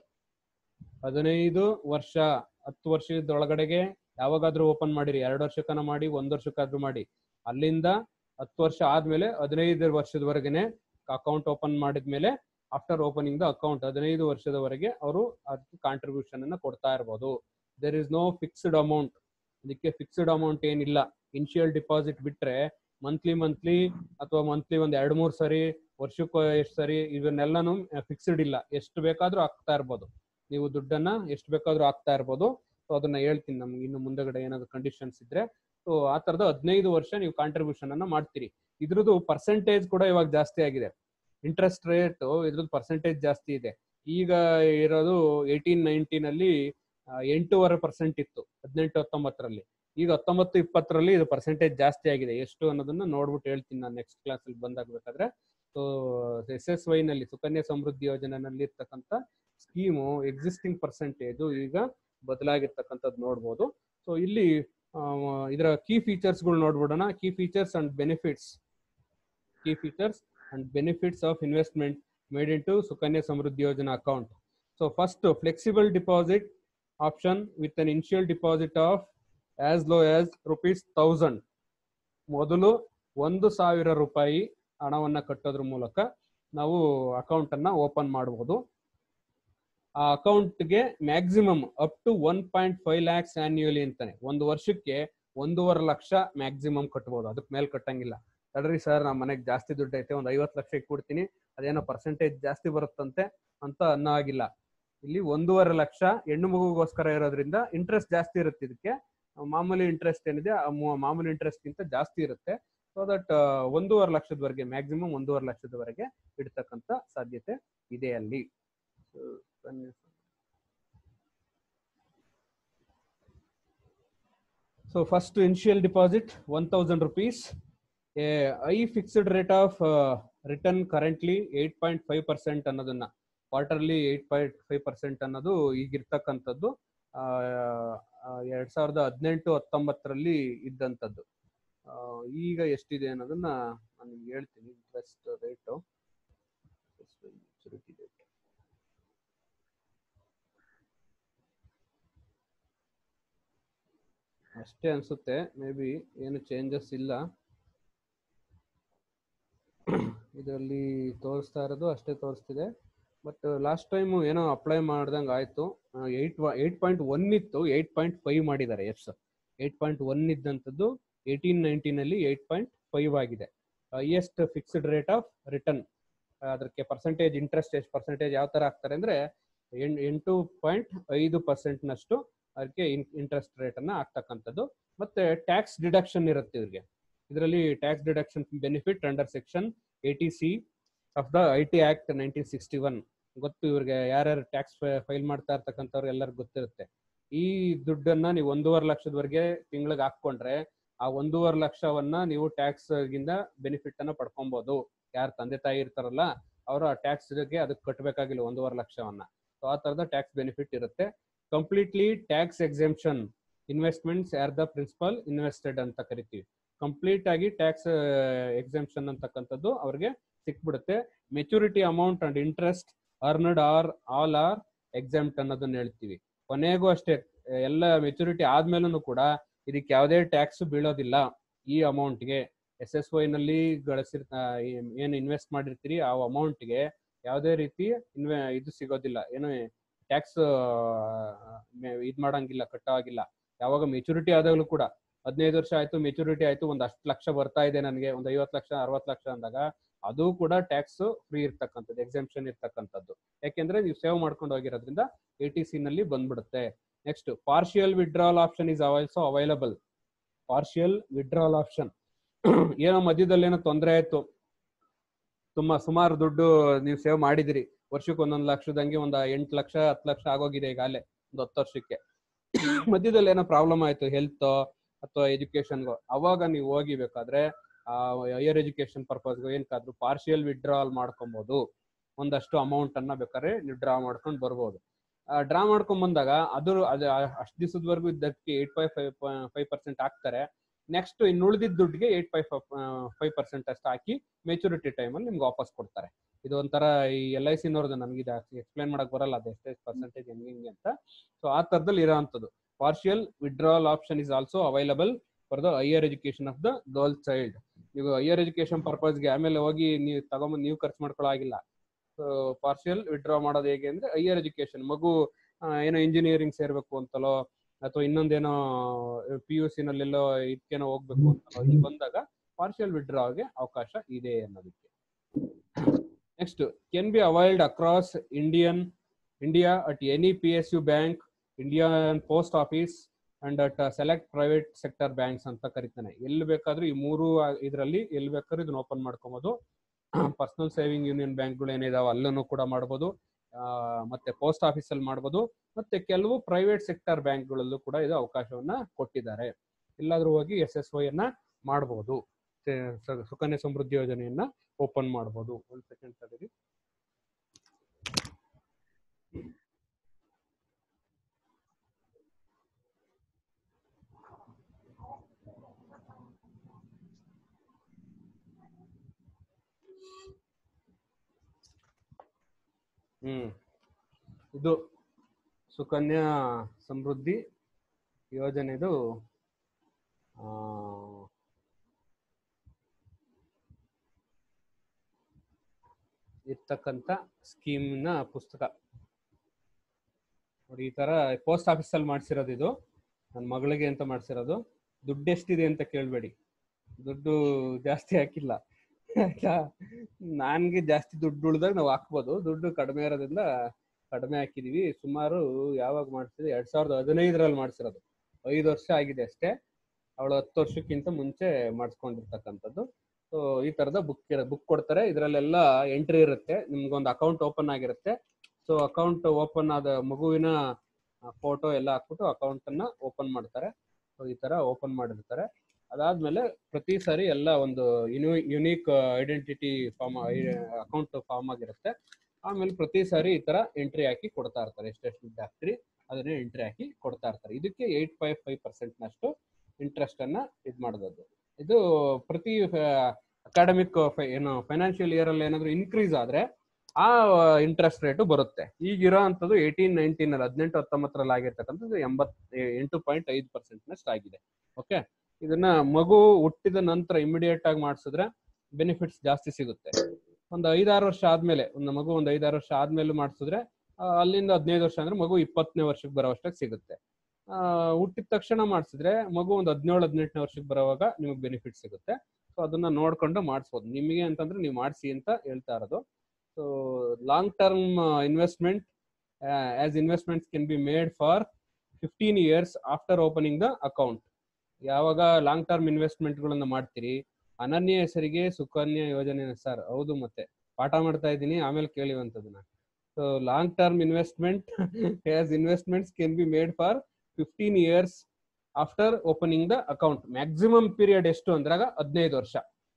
ಹದಿನೈದು ವರ್ಷ ಹತ್ತು ವರ್ಷದೊಳಗಡೆಗೆ ಯಾವಾಗಾದ್ರೂ ಓಪನ್ ಮಾಡಿರಿ ಎರಡು ವರ್ಷಕ್ಕನ ಮಾಡಿ ಒಂದ್ ವರ್ಷಕ್ಕಾದ್ರೂ ಮಾಡಿ ಅಲ್ಲಿಂದ ಹತ್ತು ವರ್ಷ ಆದ್ಮೇಲೆ ಹದಿನೈದು ವರ್ಷದವರೆಗೆನೆ ಅಕೌಂಟ್ ಓಪನ್ ಮಾಡಿದ್ಮೇಲೆ ಆಫ್ಟರ್ ಓಪನಿಂಗ್ ದ ಅಕೌಂಟ್ ಹದಿನೈದು ವರ್ಷದವರೆಗೆ ಅವರು ಅದಕ್ಕೆ ಕಾಂಟ್ರಿಬ್ಯೂಷನ್ ಅನ್ನ ಕೊಡ್ತಾ ಇರ್ಬೋದು there is no fixed amount ಅದಕ್ಕೆ ಫಿಕ್ಸ್ಡ್ ಅಮೌಂಟ್ ಏನಿಲ್ಲ ಇನಿಷಿಯಲ್ ಡಿಪಾಸಿಟ್ ಬಿಟ್ರೆ ಮಂತ್ಲಿ ಮಂತ್ಲಿ ಅಥವಾ ಮಂತ್ಲಿ ಒಂದ್ ಎರಡ್ ಮೂರ್ ಸರಿ ವರ್ಷಕ್ಕೆ ಎಷ್ಟು ಸರಿ ಇವನ್ನೆಲ್ಲಾನು ಫಿಕ್ಸ್ಡ್ ಇಲ್ಲ ಎಷ್ಟು ಬೇಕಾದ್ರೂ ಹಾಕ್ತಾ ಇರ್ಬೋದು ನೀವು ದುಡ್ಡನ್ನ ಎಷ್ಟು ಬೇಕಾದ್ರೂ ಹಾಕ್ತಾ ಇರ್ಬೋದು ಸೊ ಅದನ್ನ ಹೇಳ್ತೀನಿ ನಮ್ಗೆ ಇನ್ನು ಮುಂದಗಡೆ ಏನಾದ್ರು ಕಂಡೀಷನ್ಸ್ ಇದ್ರೆ ಸೊ ಆ ತರದ ಹದಿನೈದು ವರ್ಷ ನೀವು ಕಾಂಟ್ರಿಬ್ಯೂಷನ್ ಅನ್ನ ಮಾಡ್ತೀರಿ ಇದ್ರದ್ದು ಪರ್ಸೆಂಟೇಜ್ ಕೂಡ ಇವಾಗ ಜಾಸ್ತಿ ಆಗಿದೆ ಇಂಟ್ರೆಸ್ಟ್ ರೇಟ್ ಇದ್ರದ್ದು ಪರ್ಸೆಂಟೇಜ್ ಜಾಸ್ತಿ ಇದೆ ಈಗ ಇರೋದು ಏಯ್ಟೀನ್ ನೈನ್ಟೀನ್ ಅಲ್ಲಿ ಆ, ಎಂಟೂವರೆ ಪರ್ಸೆಂಟ್ ಇತ್ತು ಹದಿನೆಂಟು ಹತ್ತೊಂಬತ್ತರಲ್ಲಿ ಈಗ ಹತ್ತೊಂಬತ್ತು ಇಪ್ಪತ್ತರಲ್ಲಿ ಇದು ಪರ್ಸೆಂಟೇಜ್ ಜಾಸ್ತಿ ಆಗಿದೆ ಎಷ್ಟು ಅನ್ನೋದನ್ನ ನೋಡ್ಬಿಟ್ಟು ಹೇಳ್ತೀನಿ ನಾನು ನೆಕ್ಸ್ಟ್ ಕ್ಲಾಸಲ್ಲಿ ಬಂದಾಗಬೇಕಾದ್ರೆ ಸೊ ಎಸ್ ಎಸ್ ವೈ ನಲ್ಲಿ ಸುಕನ್ಯಾ ಸಮೃದ್ಧಿ ಯೋಜನೆನಲ್ಲಿ ಇರ್ತಕ್ಕಂಥ ಸ್ಕೀಮು ಎಕ್ಸಿಸ್ಟಿಂಗ್ ಪರ್ಸೆಂಟೇಜು ಈಗ ಬದಲಾಗಿರ್ತಕ್ಕಂಥದ್ದು ನೋಡ್ಬೋದು ಸೊ ಇಲ್ಲಿ ಆ, ಇದರ ಕೀ ಫೀಚರ್ಸ್ಗಳು ನೋಡ್ಬಿಡೋಣ key features and benefits key features and benefits of investment made into Sukanya Samriddhi Yojana account so first flexible deposit option with an initial deposit of as low as rupees thousand ಮೊದಲು ಒಂದು ಸಾವಿರ ರೂಪಾಯಿ ಹಣವನ್ನ ಕಟ್ಟೋದ್ರ ಮೂಲಕ ನಾವು ಅಕೌಂಟ್ ಅನ್ನ ಓಪನ್ ಮಾಡಬಹುದು ಆ ಅಕೌಂಟ್ಗೆ maximum up to one point five lakhs annually ಅಂತಾನೆ ಒಂದು ವರ್ಷಕ್ಕೆ ಒಂದೂವರೆ ಲಕ್ಷ ಮ್ಯಾಕ್ಸಿಮಮ್ ಕಟ್ಬೋದು ಅದಕ್ಕೆ ಮೇಲೆ ಕಟ್ಟಂಗಿಲ್ಲ ತಡ್ರಿ ಸರ್ ನಮ್ಮ ಮನೆಗೆ ಜಾಸ್ತಿ ದುಡ್ಡು ಐತೆ ಒಂದು ಐವತ್ತು ಲಕ್ಷ ಕೊಡ್ತೀನಿ ಅದೇನೋ ಪರ್ಸೆಂಟೇಜ್ ಜಾಸ್ತಿ ಬರುತ್ತಂತೆ ಅಂತ ಅನ್ನೋ ಆಗಿಲ್ಲ ಇಲ್ಲಿ ಒಂದೂವರೆ ಲಕ್ಷ ಹೆಣ್ಣು ಮಗುಗೋಸ್ಕರ ಇರೋದ್ರಿಂದ ಇಂಟ್ರೆಸ್ಟ್ ಜಾಸ್ತಿ ಇರುತ್ತೆ ಇದಕ್ಕೆ ಮಾಮೂಲಿ ಇಂಟ್ರೆಸ್ಟ್ ಏನಿದೆ ಆ ಮು- ಮಾಮೂಲಿ ಇಂಟ್ರೆಸ್ಟ್ ಗಿಂತ ಜಾಸ್ತಿ ಇರುತ್ತೆ ಸೊ ದಟ್ ಒಂದೂವರೆ ಲಕ್ಷದವರೆಗೆ ಮ್ಯಾಕ್ಸಿಮಮ್ ಒಂದೂವರೆ ಲಕ್ಷದವರೆಗೆ ಇಡ್ತಕ್ಕಂಥ ಸಾಧ್ಯತೆ ಇದೆ ಅಲ್ಲಿ So, ಬನ್ನಿ. So first initial deposit one thousand rupees I fixed rate of return currently eight point five percent ಅನ್ನೋದನ್ನ quarterly eight point five percent ಅನ್ನೋದು ಈಗಿರ್ತಕ್ಕಂಥದ್ದು ಆ, ಆ, ಎರಡ್ ಸಾವಿರದ ಹದಿನೆಂಟು ಹತ್ತೊಂಬತ್ತರಲ್ಲಿ ಇದ್ದಂಥದ್ದು ಆ, ಈಗ ಎಷ್ಟಿದೆ ಅನ್ನೋದನ್ನ ನಾನು ನಿಮ್ಗೆ ಹೇಳ್ತೀನಿ ಇಂಟ್ರೆಸ್ಟ್ ರೇಟು ಮೆಚುರಿಟಿ ರೇಟ್ ಅಷ್ಟೇ ಅನ್ಸುತ್ತೆ ಮೇ ಬಿ ಏನು ಚೇಂಜಸ್ ಇಲ್ಲ ಇದರಲ್ಲಿ ತೋರಿಸ್ತಾ ಇರೋದು ಅಷ್ಟೇ ತೋರಿಸ್ತಿದೆ ಬಟ್ ಲಾಸ್ಟ್ ಟೈಮು ಏನೋ ಅಪ್ಲೈ ಮಾಡ್ದಂಗೆ ಆಯಿತು ಏಯ್ಟ್ ಏಯ್ಟ್ ಪಾಯಿಂಟ್ ಒನ್ ಇತ್ತು ಏಯ್ಟ್ ಪಾಯಿಂಟ್ ಫೈವ್ ಮಾಡಿದ್ದಾರೆ ಎಸ್ ಏಯ್ಟ್ ಪಾಯಿಂಟ್ ಒನ್ ಇದ್ದಂಥದ್ದು ಏಯ್ಟೀನ್ ನೈನ್ಟೀನಲ್ಲಿ ಏಯ್ಟ್ ಪಾಯಿಂಟ್ ಫೈವ್ ಆಗಿದೆ highest fixed rate of return ಅದಕ್ಕೆ ಪರ್ಸೆಂಟೇಜ್ ಇಂಟ್ರೆಸ್ಟ್ ಎಷ್ಟು ಪರ್ಸೆಂಟೇಜ್ ಯಾವ ಥರ ಆಗ್ತಾರೆ ಅಂದರೆ ಎಂಟು ಪಾಯಿಂಟ್ ಐದು ಪರ್ಸೆಂಟ್ನಷ್ಟು ಅದಕ್ಕೆ ಇಂಟ್ರೆಸ್ಟ್ ರೇಟನ್ನು ಆಗ್ತಕ್ಕಂಥದ್ದು ಮತ್ತೆ ಟ್ಯಾಕ್ಸ್ ಡಿಡಕ್ಷನ್ ಇರುತ್ತೆ ಇವ್ರಿಗೆ ಇದರಲ್ಲಿ tax deduction benefit under section eighty C of the I T act nineteen sixty one ಗೊತ್ತು ಇವ್ರಿಗೆ ಯಾರ್ಯಾರು ಟ್ಯಾಕ್ಸ್ ಫೈಲ್ ಮಾಡ್ತಾ ಇರ್ತಕ್ಕಂಥವ್ರು ಎಲ್ಲರಿಗೂ ಗೊತ್ತಿರುತ್ತೆ ಈ ದುಡ್ಡನ್ನ ನೀವು ಒಂದೂವರೆ ಲಕ್ಷದವರೆಗೆ ತಿಂಗಳಿಗೆ ಹಾಕೊಂಡ್ರೆ ಆ ಒಂದೂವರೆ ಲಕ್ಷವನ್ನ ನೀವು ಟ್ಯಾಕ್ಸ್ ಗಿಂದ ಬೆನಿಫಿಟ್ ಅನ್ನ ಪಡ್ಕೊಬಹುದು ಯಾರು ತಂದೆ ತಾಯಿ ಇರ್ತಾರಲ್ಲ ಅವರು ಆ ಟ್ಯಾಕ್ಸ್ ಗೆ ಅದಕ್ಕೆ ಕಟ್ಟಬೇಕಾಗಿಲ್ಲ ಒಂದೂವರೆ ಲಕ್ಷವನ್ನ ಸೊ ಆ ತರದ ಟ್ಯಾಕ್ಸ್ ಬೆನಿಫಿಟ್ ಇರುತ್ತೆ completely tax exemption investments are the principal invested ಅಂತ ಕರಿತೀವಿ ಕಂಪ್ಲೀಟ್ ಆಗಿ ಟ್ಯಾಕ್ಸ್ ಎಕ್ಸೆಂಪ್ಷನ್ ಅಂತಕ್ಕಂಥದ್ದು ಅವ್ರಿಗೆ ಸಿಕ್ಬಿಡುತ್ತೆ maturity amount and interest earned are all are exempt ಅನ್ನೋದನ್ನ ಹೇಳ್ತೀವಿ ಕೊನೆಗೂ ಅಷ್ಟೇ ಎಲ್ಲ ಮೆಚುರಿಟಿ ಆದ್ಮೇಲೂ ಕೂಡ ಇದಕ್ಕೆ ಯಾವುದೇ ಟ್ಯಾಕ್ಸ್ ಬೀಳೋದಿಲ್ಲ ಈ ಅಮೌಂಟ್ಗೆ ಎಸ್ ಎಸ್ ವೈ ನಲ್ಲಿ ಗಳಿಸಿರ್ ಏನು ಇನ್ವೆಸ್ಟ್ ಮಾಡಿರ್ತೀರಿ ಆ ಅಮೌಂಟ್ಗೆ ಯಾವುದೇ ರೀತಿ ಇನ್ವೆ ಇದು ಸಿಗೋದಿಲ್ಲ ಏನು ಟ್ಯಾಕ್ಸ್ ಇದು ಮಾಡಂಗಿಲ್ಲ ಕಟ್ಟಾಗಿಲ್ಲ ಯಾವಾಗ ಮೆಚುರಿಟಿ ಆದಾಗಲೂ ಕೂಡ ಹದಿನೈದು ವರ್ಷ ಆಯ್ತು ಮೆಚುರಿಟಿ ಆಯ್ತು ಒಂದ್ ಅಷ್ಟು ಲಕ್ಷ ಬರ್ತಾ ಇದೆ ನನಗೆ ಒಂದು ಐವತ್ತು ಲಕ್ಷ ಅರವತ್ತು ಲಕ್ಷ ಅಂದಾಗ ಅದು ಕೂಡ ಟ್ಯಾಕ್ಸ್ ಫ್ರೀ ಇರ್ತಕ್ಕಂಥದ್ದು ಎಕ್ಸಾಮ್ಷನ್ ಇರ್ತಕ್ಕಂಥದ್ದು ಯಾಕೆಂದ್ರೆ ನೀವು ಸೇವ್ ಮಾಡ್ಕೊಂಡು ಹೋಗಿರೋದ್ರಿಂದ ಎ ಟಿ ಸಿ ನಲ್ಲಿ ಬಂದ್ಬಿಡುತ್ತೆ next partial withdrawal option is also available partial withdrawal option ಏನೋ ಮಧ್ಯದಲ್ಲಿ ಏನೋ ತೊಂದರೆ ಆಯ್ತು ತುಂಬಾ ಸುಮಾರು ದುಡ್ಡು ನೀವು ಸೇವ್ ಮಾಡಿದಿರಿ ವರ್ಷಕ್ಕೆ ಒಂದೊಂದು ಲಕ್ಷದಂಗೆ ಒಂದು ಎಂಟು ಲಕ್ಷ ಹತ್ತು ಲಕ್ಷ ಆಗೋಗಿದೆ ಈಗಾಗಲೇ ಒಂದು ಹತ್ತು ವರ್ಷಕ್ಕೆ ಮಧ್ಯದಲ್ಲಿ ಏನೋ ಪ್ರಾಬ್ಲಮ್ ಆಯ್ತು ಹೆಲ್ತ್ ಅಥವಾ ಎಜುಕೇಶನ್ಗೋ ಅವಾಗ ನೀವು ಹೋಗಿ ಬೇಕಾದ್ರೆ ಆ ಹೈಯರ್ ಎಜುಕೇಶನ್ ಪರ್ಪಸ್ಗೂ ಏನಕ್ಕಾದ್ರೂ ಪಾರ್ಷಿಯಲ್ ವಿಡ್ರಾಲ್ ಮಾಡ್ಕೊಬಹುದು ಒಂದಷ್ಟು ಅಮೌಂಟ್ ಅನ್ನ ಬೇಕಾದ್ರೆ ನೀವು ಡ್ರಾ ಮಾಡ್ಕೊಂಡು ಬರ್ಬೋದು ಡ್ರಾ ಮಾಡ್ಕೊಂಡ್ ಬಂದಾಗ ಅದು ಅದು ಅಷ್ಟು ದಿವಸದವರೆಗೂ ಇದ್ದಕ್ಕೆ eight five five five percent ಹಾಕ್ತಾರೆ ನೆಕ್ಸ್ಟ್ ಇನ್ನು ಉಳಿದಿದ್ದ ದುಡ್ಡಿಗೆ ಏಟ್ ಫೈವ್ ಫೈವ್ ಪರ್ಸೆಂಟ್ ಅಷ್ಟು ಹಾಕಿ ಮೆಚುರಿಟಿ ಟೈಮಲ್ಲಿ ನಿಮ್ಗೆ ವಾಪಸ್ ಕೊಡ್ತಾರೆ ಇದು ಒಂಥರ ಈ ಎಲ್ ಐ ಸಿನವ್ರದ್ದು ನಮ್ಗೆ ಇದು ಎಕ್ಸ್ಪ್ಲೈನ್ ಮಾಡಕ್ ಬರಲ್ಲ ಅದು ಎಷ್ಟೇ ಪರ್ಸೆಂಟೇಜ್ ಹೆಂಗೆ ಹೆಂಗೆ ಅಂತ ಸೊ ಆ ತರದಲ್ಲಿ ಇರೋವಂಥದ್ದು partial withdrawal option is also available for the higher education of the girl child ನೀವು ಹೈಯರ್ ಎಜುಕೇಶನ್ ಪರ್ಪಸ್ಗೆ ಆಮೇಲೆ ಹೋಗಿ ನೀವು ತಗೊಂಬಂದು ನೀವು ಖರ್ಚು ಮಾಡ್ಕೊಳ್ಳೋ ಸೊ ಪಾರ್ಷಿಯಲ್ ವಿಡ್ರಾ ಮಾಡೋದು ಹೇಗೆ ಅಂದ್ರೆ ಹೈಯರ್ ಎಜುಕೇಶನ್ ಮಗು ಆ, ಏನೋ ಇಂಜಿನಿಯರಿಂಗ್ ಸೇರ್ಬೇಕು ಅಂತಲೋ ಅಥವಾ ಇನ್ನೊಂದೇನೋ ಪಿ ಯು ಸಿ ನಲ್ಲೆಲ್ಲೋ ಇದಕ್ಕೇನೋ ಹೋಗ್ಬೇಕು ಅಂತಲೋ ಇಲ್ಲಿ ಬಂದಾಗ ಪಾರ್ಷಿಯಲ್ ವಿಡ್ರಾಗೆ ಅವಕಾಶ ಇದೆ ಅನ್ನೋದಕ್ಕೆ next can be availed across Indian India at any P S U bank Indian post office and at select private sector banks ಅಂತ ಕರಿತಾನೆ ಎಲ್ಲಿ ಬೇಕಾದ್ರೂ ಈ ಮೂರು ಇದರಲ್ಲಿ ಎಲ್ಲಿ ಬೇಕಾದ್ರೂ ಇದನ್ನ ಓಪನ್ ಮಾಡ್ಕೊಬೋದು ಪರ್ಸನಲ್ ಸೇವಿಂಗ್ ಯೂನಿಯನ್ ಬ್ಯಾಂಕ್ಗಳು ಏನಿದಾವೆ ಅಲ್ಲೂ ಕೂಡ ಮಾಡ್ಬೋದು ಆ, ಮತ್ತೆ ಪೋಸ್ಟ್ ಆಫೀಸಲ್ಲಿ ಮಾಡ್ಬೋದು ಮತ್ತೆ ಕೆಲವು ಪ್ರೈವೇಟ್ ಸೆಕ್ಟರ್ ಬ್ಯಾಂಕ್ಗಳಲ್ಲೂ ಕೂಡ ಇದು ಅವಕಾಶವನ್ನ ಕೊಟ್ಟಿದ್ದಾರೆ ಎಲ್ಲಾದ್ರೂ ಹೋಗಿ ಎಸ್ ಎಸ್ ವೈ ಅನ್ನ ಮಾಡಬಹುದು ಸುಕನ್ಯಾ ಸಮೃದ್ಧಿ ಯೋಜನೆಯನ್ನ ಓಪನ್ ಮಾಡಬಹುದು ಒಂದ್ ಸೆಕೆಂಡ್ ತಡೀರಿ ಹ್ಮ್ ಇದು ಸುಕನ್ಯಾ ಸಮೃದ್ಧಿ ಯೋಜನೆದು ಆ, ಇರ್ತಕ್ಕಂಥ ಸ್ಕೀಮ್ನ ಪುಸ್ತಕ ನೋಡಿ ಈ ತರ ಪೋಸ್ಟ್ ಆಫೀಸಲ್ಲಿ ಮಾಡಿಸಿರೋದು ಇದು ನನ್ನ ಮಗಳಿಗೆ ಅಂತ ಮಾಡಿಸಿರೋದು ದುಡ್ಡು ಎಷ್ಟಿದೆ ಅಂತ ಕೇಳಬೇಡಿ ದುಡ್ಡು ಜಾಸ್ತಿ ಹಾಕಿಲ್ಲ ಆಯ್ತಾ ನನ್ಗೆ ಜಾಸ್ತಿ ದುಡ್ಡು ಉಳ್ದಾಗ ನಾವು ಹಾಕ್ಬೋದು ದುಡ್ಡು ಕಡಿಮೆ ಇರೋದ್ರಿಂದ ಕಡಿಮೆ ಹಾಕಿದೀವಿ ಸುಮಾರು ಯಾವಾಗ ಮಾಡಿಸಿದ್ವಿ ಎರಡ್ ಸಾವಿರದ ಹದಿನೈದರಲ್ಲಿ ಮಾಡಿಸಿರೋದು ಐದು ವರ್ಷ ಆಗಿದೆ ಅಷ್ಟೇ ಅವಳು ಹತ್ತು ವರ್ಷಕ್ಕಿಂತ ಮುಂಚೆ ಮಾಡಿಸ್ಕೊಂಡಿರ್ತಕ್ಕಂಥದ್ದು ಸೊ ಈ ತರದ ಬುಕ್ ಬುಕ್ ಕೊಡ್ತಾರೆ ಇದರಲ್ಲೆಲ್ಲ ಎಂಟ್ರಿ ಇರುತ್ತೆ ನಿಮ್ಗೊಂದು ಅಕೌಂಟ್ ಓಪನ್ ಆಗಿರುತ್ತೆ ಸೊ ಅಕೌಂಟ್ ಓಪನ್ ಆದ ಮಗುವಿನ ಫೋಟೋ ಎಲ್ಲ ಹಾಕ್ಬಿಟ್ಟು ಅಕೌಂಟ್ ಅನ್ನ ಓಪನ್ ಮಾಡ್ತಾರೆ ಸೊ ಈ ತರ ಓಪನ್ ಮಾಡಿರ್ತಾರೆ ಅದಾದ್ಮೇಲೆ ಪ್ರತಿ ಸಾರಿ ಎಲ್ಲ ಒಂದು unique identity form account form ಆಗಿರುತ್ತೆ ಆಮೇಲೆ ಪ್ರತಿ ಸಾರಿ ಈ ತರ ಎಂಟ್ರಿ ಹಾಕಿ ಕೊಡ್ತಾ ಇರ್ತಾರೆ ಎಷ್ಟೆಷ್ಟು ದುಡ್ಡು ಹಾಕ್ತಿರಿ ಅದನ್ನೇ ಎಂಟ್ರಿ ಹಾಕಿ ಕೊಡ್ತಾ ಇರ್ತಾರೆ ಇದಕ್ಕೆ ಏಟ್ ಫೈವ್ ಫೈವ್ ಪರ್ಸೆಂಟ್ ನಷ್ಟು ಇಂಟ್ರೆಸ್ಟ್ ಅನ್ನ ಇದು ಮಾಡೋದು ಇದು ಪ್ರತಿ ಅಕಾಡೆಮಿಕ್ ಏನು ಫೈನಾನ್ಷಿಯಲ್ ಇಯರ್ ಅಲ್ಲಿ ಏನಾದ್ರು ಇನ್ಕ್ರೀಸ್ ಆದ್ರೆ ಆ ಇಂಟ್ರೆಸ್ಟ್ ರೇಟು ಬರುತ್ತೆ ಈಗಿರೋ ಅಂಥದ್ದು ಏಯ್ಟೀನ್ ನೈನ್ಟೀನ್ ಅಲ್ಲಿ ಹದಿನೆಂಟು ಹತ್ತೊಂಬತ್ತರಲ್ಲಿ ಆಗಿರ್ತಕ್ಕಂಥದ್ದು ಎಂಬತ್ ಎಂಟು ಪಾಯಿಂಟ್ ಐದು ಪರ್ಸೆಂಟ್ ನಷ್ಟು ಆಗಿದೆ ಓಕೆ ಇದನ್ನ ಮಗು ಹುಟ್ಟಿದ ನಂತರ ಇಮಿಡಿಯೇಟ್ ಆಗಿ ಮಾಡಿಸಿದ್ರೆ ಬೆನಿಫಿಟ್ಸ್ ಜಾಸ್ತಿ ಸಿಗುತ್ತೆ ಒಂದು ಐದಾರು ವರ್ಷ ಆದ್ಮೇಲೆ ಒಂದು ಮಗು ಒಂದು ಐದಾರು ವರ್ಷ ಆದ್ಮೇಲೆ ಮಾಡಿಸಿದ್ರೆ ಆ, ಅಲ್ಲಿಂದ ಹದಿನೈದು ವರ್ಷ ಅಂದ್ರೆ ಮಗು ಇಪ್ಪತ್ತನೇ ವರ್ಷಕ್ಕೆ ಬರೋವಷ್ಟಾಗಿ ಸಿಗುತ್ತೆ ಆ, ಹುಟ್ಟಿದ ತಕ್ಷಣ ಮಾಡಿಸಿದ್ರೆ ಮಗು ಒಂದು ಹದಿನೇಳು ಹದಿನೆಂಟನೇ ವರ್ಷಕ್ಕೆ ಬರೋವಾಗ ನಿಮಗೆ ಬೆನಿಫಿಟ್ ಸಿಗುತ್ತೆ ಸೊ ಅದನ್ನ ನೋಡ್ಕೊಂಡು ಮಾಡಿಸ್ಬೋದು ನಿಮಗೆ ಅಂತಂದ್ರೆ ನೀವು ಮಾಡಿಸಿ ಅಂತ ಹೇಳ್ತಾ ಇರೋದು so long term investment as investments can be made for fifteen years after opening the account ಯಾವಾಗ ಲಾಂಗ್ ಟರ್ಮ್ ಇನ್ವೆಸ್ಟ್ಮೆಂಟ್ಗಳನ್ನ ಮಾಡ್ತೀರಿ ಅನನ್ಯ ಹೆಸರಿಗೆ ಸುಕನ್ಯಾ ಯೋಜನೆ ಸರ್ ಹೌದು ಮತ್ತೆ ಪಾಠ ಮಾಡ್ತಾ ಇದ್ದೀನಿ ಆಮೇಲೆ ಕೇಳಿವಂತದನ್ನ so long term investment as investments can be made for fifteen years after opening the account maximum period ಎಷ್ಟು ಅಂದ್ರಾಗ ಹದಿನೈದು ವರ್ಷ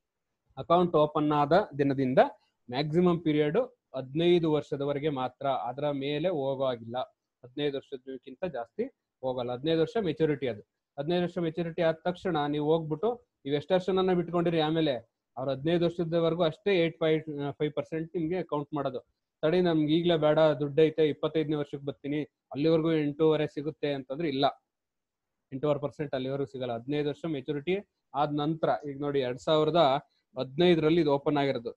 ಅಕೌಂಟ್ ಓಪನ್ ಆದ ದಿನದಿಂದ ಮ್ಯಾಕ್ಸಿಮಮ್ ಪೀರಿಯಡ್ ಹದಿನೈದು ವರ್ಷದವರೆಗೆ ಮಾತ್ರ ಅದರ ಮೇಲೆ ಹೋಗೋ ಆಗಿಲ್ಲ ಹದಿನೈದು ವರ್ಷದಕ್ಕಿಂತ ಜಾಸ್ತಿ ಹೋಗಲ್ಲ ಹದಿನೈದು ವರ್ಷ ಮೆಚುರಿಟಿ ಅದು ಹದಿನೈದು ವರ್ಷ ಮೆಚುರಿಟಿ ಆದ ತಕ್ಷಣ ನೀವು ಹೋಗ್ಬಿಟ್ಟು ನೀವು ಎಷ್ಟು ವರ್ಷನ ಬಿಟ್ಕೊಂಡಿರಿ ಆಮೇಲೆ ಅವ್ರ ಹದಿನೈದು ವರ್ಷದವರೆಗೂ ಅಷ್ಟೇ ಏಟ್ ಪಾಯಿಂಟ್ ಫೈವ್ ಪರ್ಸೆಂಟ್ ನಿಮ್ಗೆ ಕೌಂಟ್ ಮಾಡೋದು ತಡಿ ನಮ್ಗೆ ಈಗಲೇ ಬೇಡ ದುಡ್ಡು ಐತೆ ಇಪ್ಪತ್ತೈದನೇ ವರ್ಷಕ್ಕೆ ಬರ್ತೀನಿ ಅಲ್ಲಿವರೆಗೂ ಎಂಟೂವರೆ ಸಿಗುತ್ತೆ ಅಂತಂದ್ರೆ ಇಲ್ಲ ಎಂಟೂವರೆ ಪರ್ಸೆಂಟ್ ಅಲ್ಲಿವರೆಗೂ ಸಿಗಲ್ಲ ಹದಿನೈದು ವರ್ಷ ಮೆಚುರಿಟಿ ಆದ ನಂತರ ಈಗ ನೋಡಿ ಎರಡ್ ಸಾವಿರದ ಹದಿನೈದರಲ್ಲಿ ಇದು ಓಪನ್ ಆಗಿರೋದು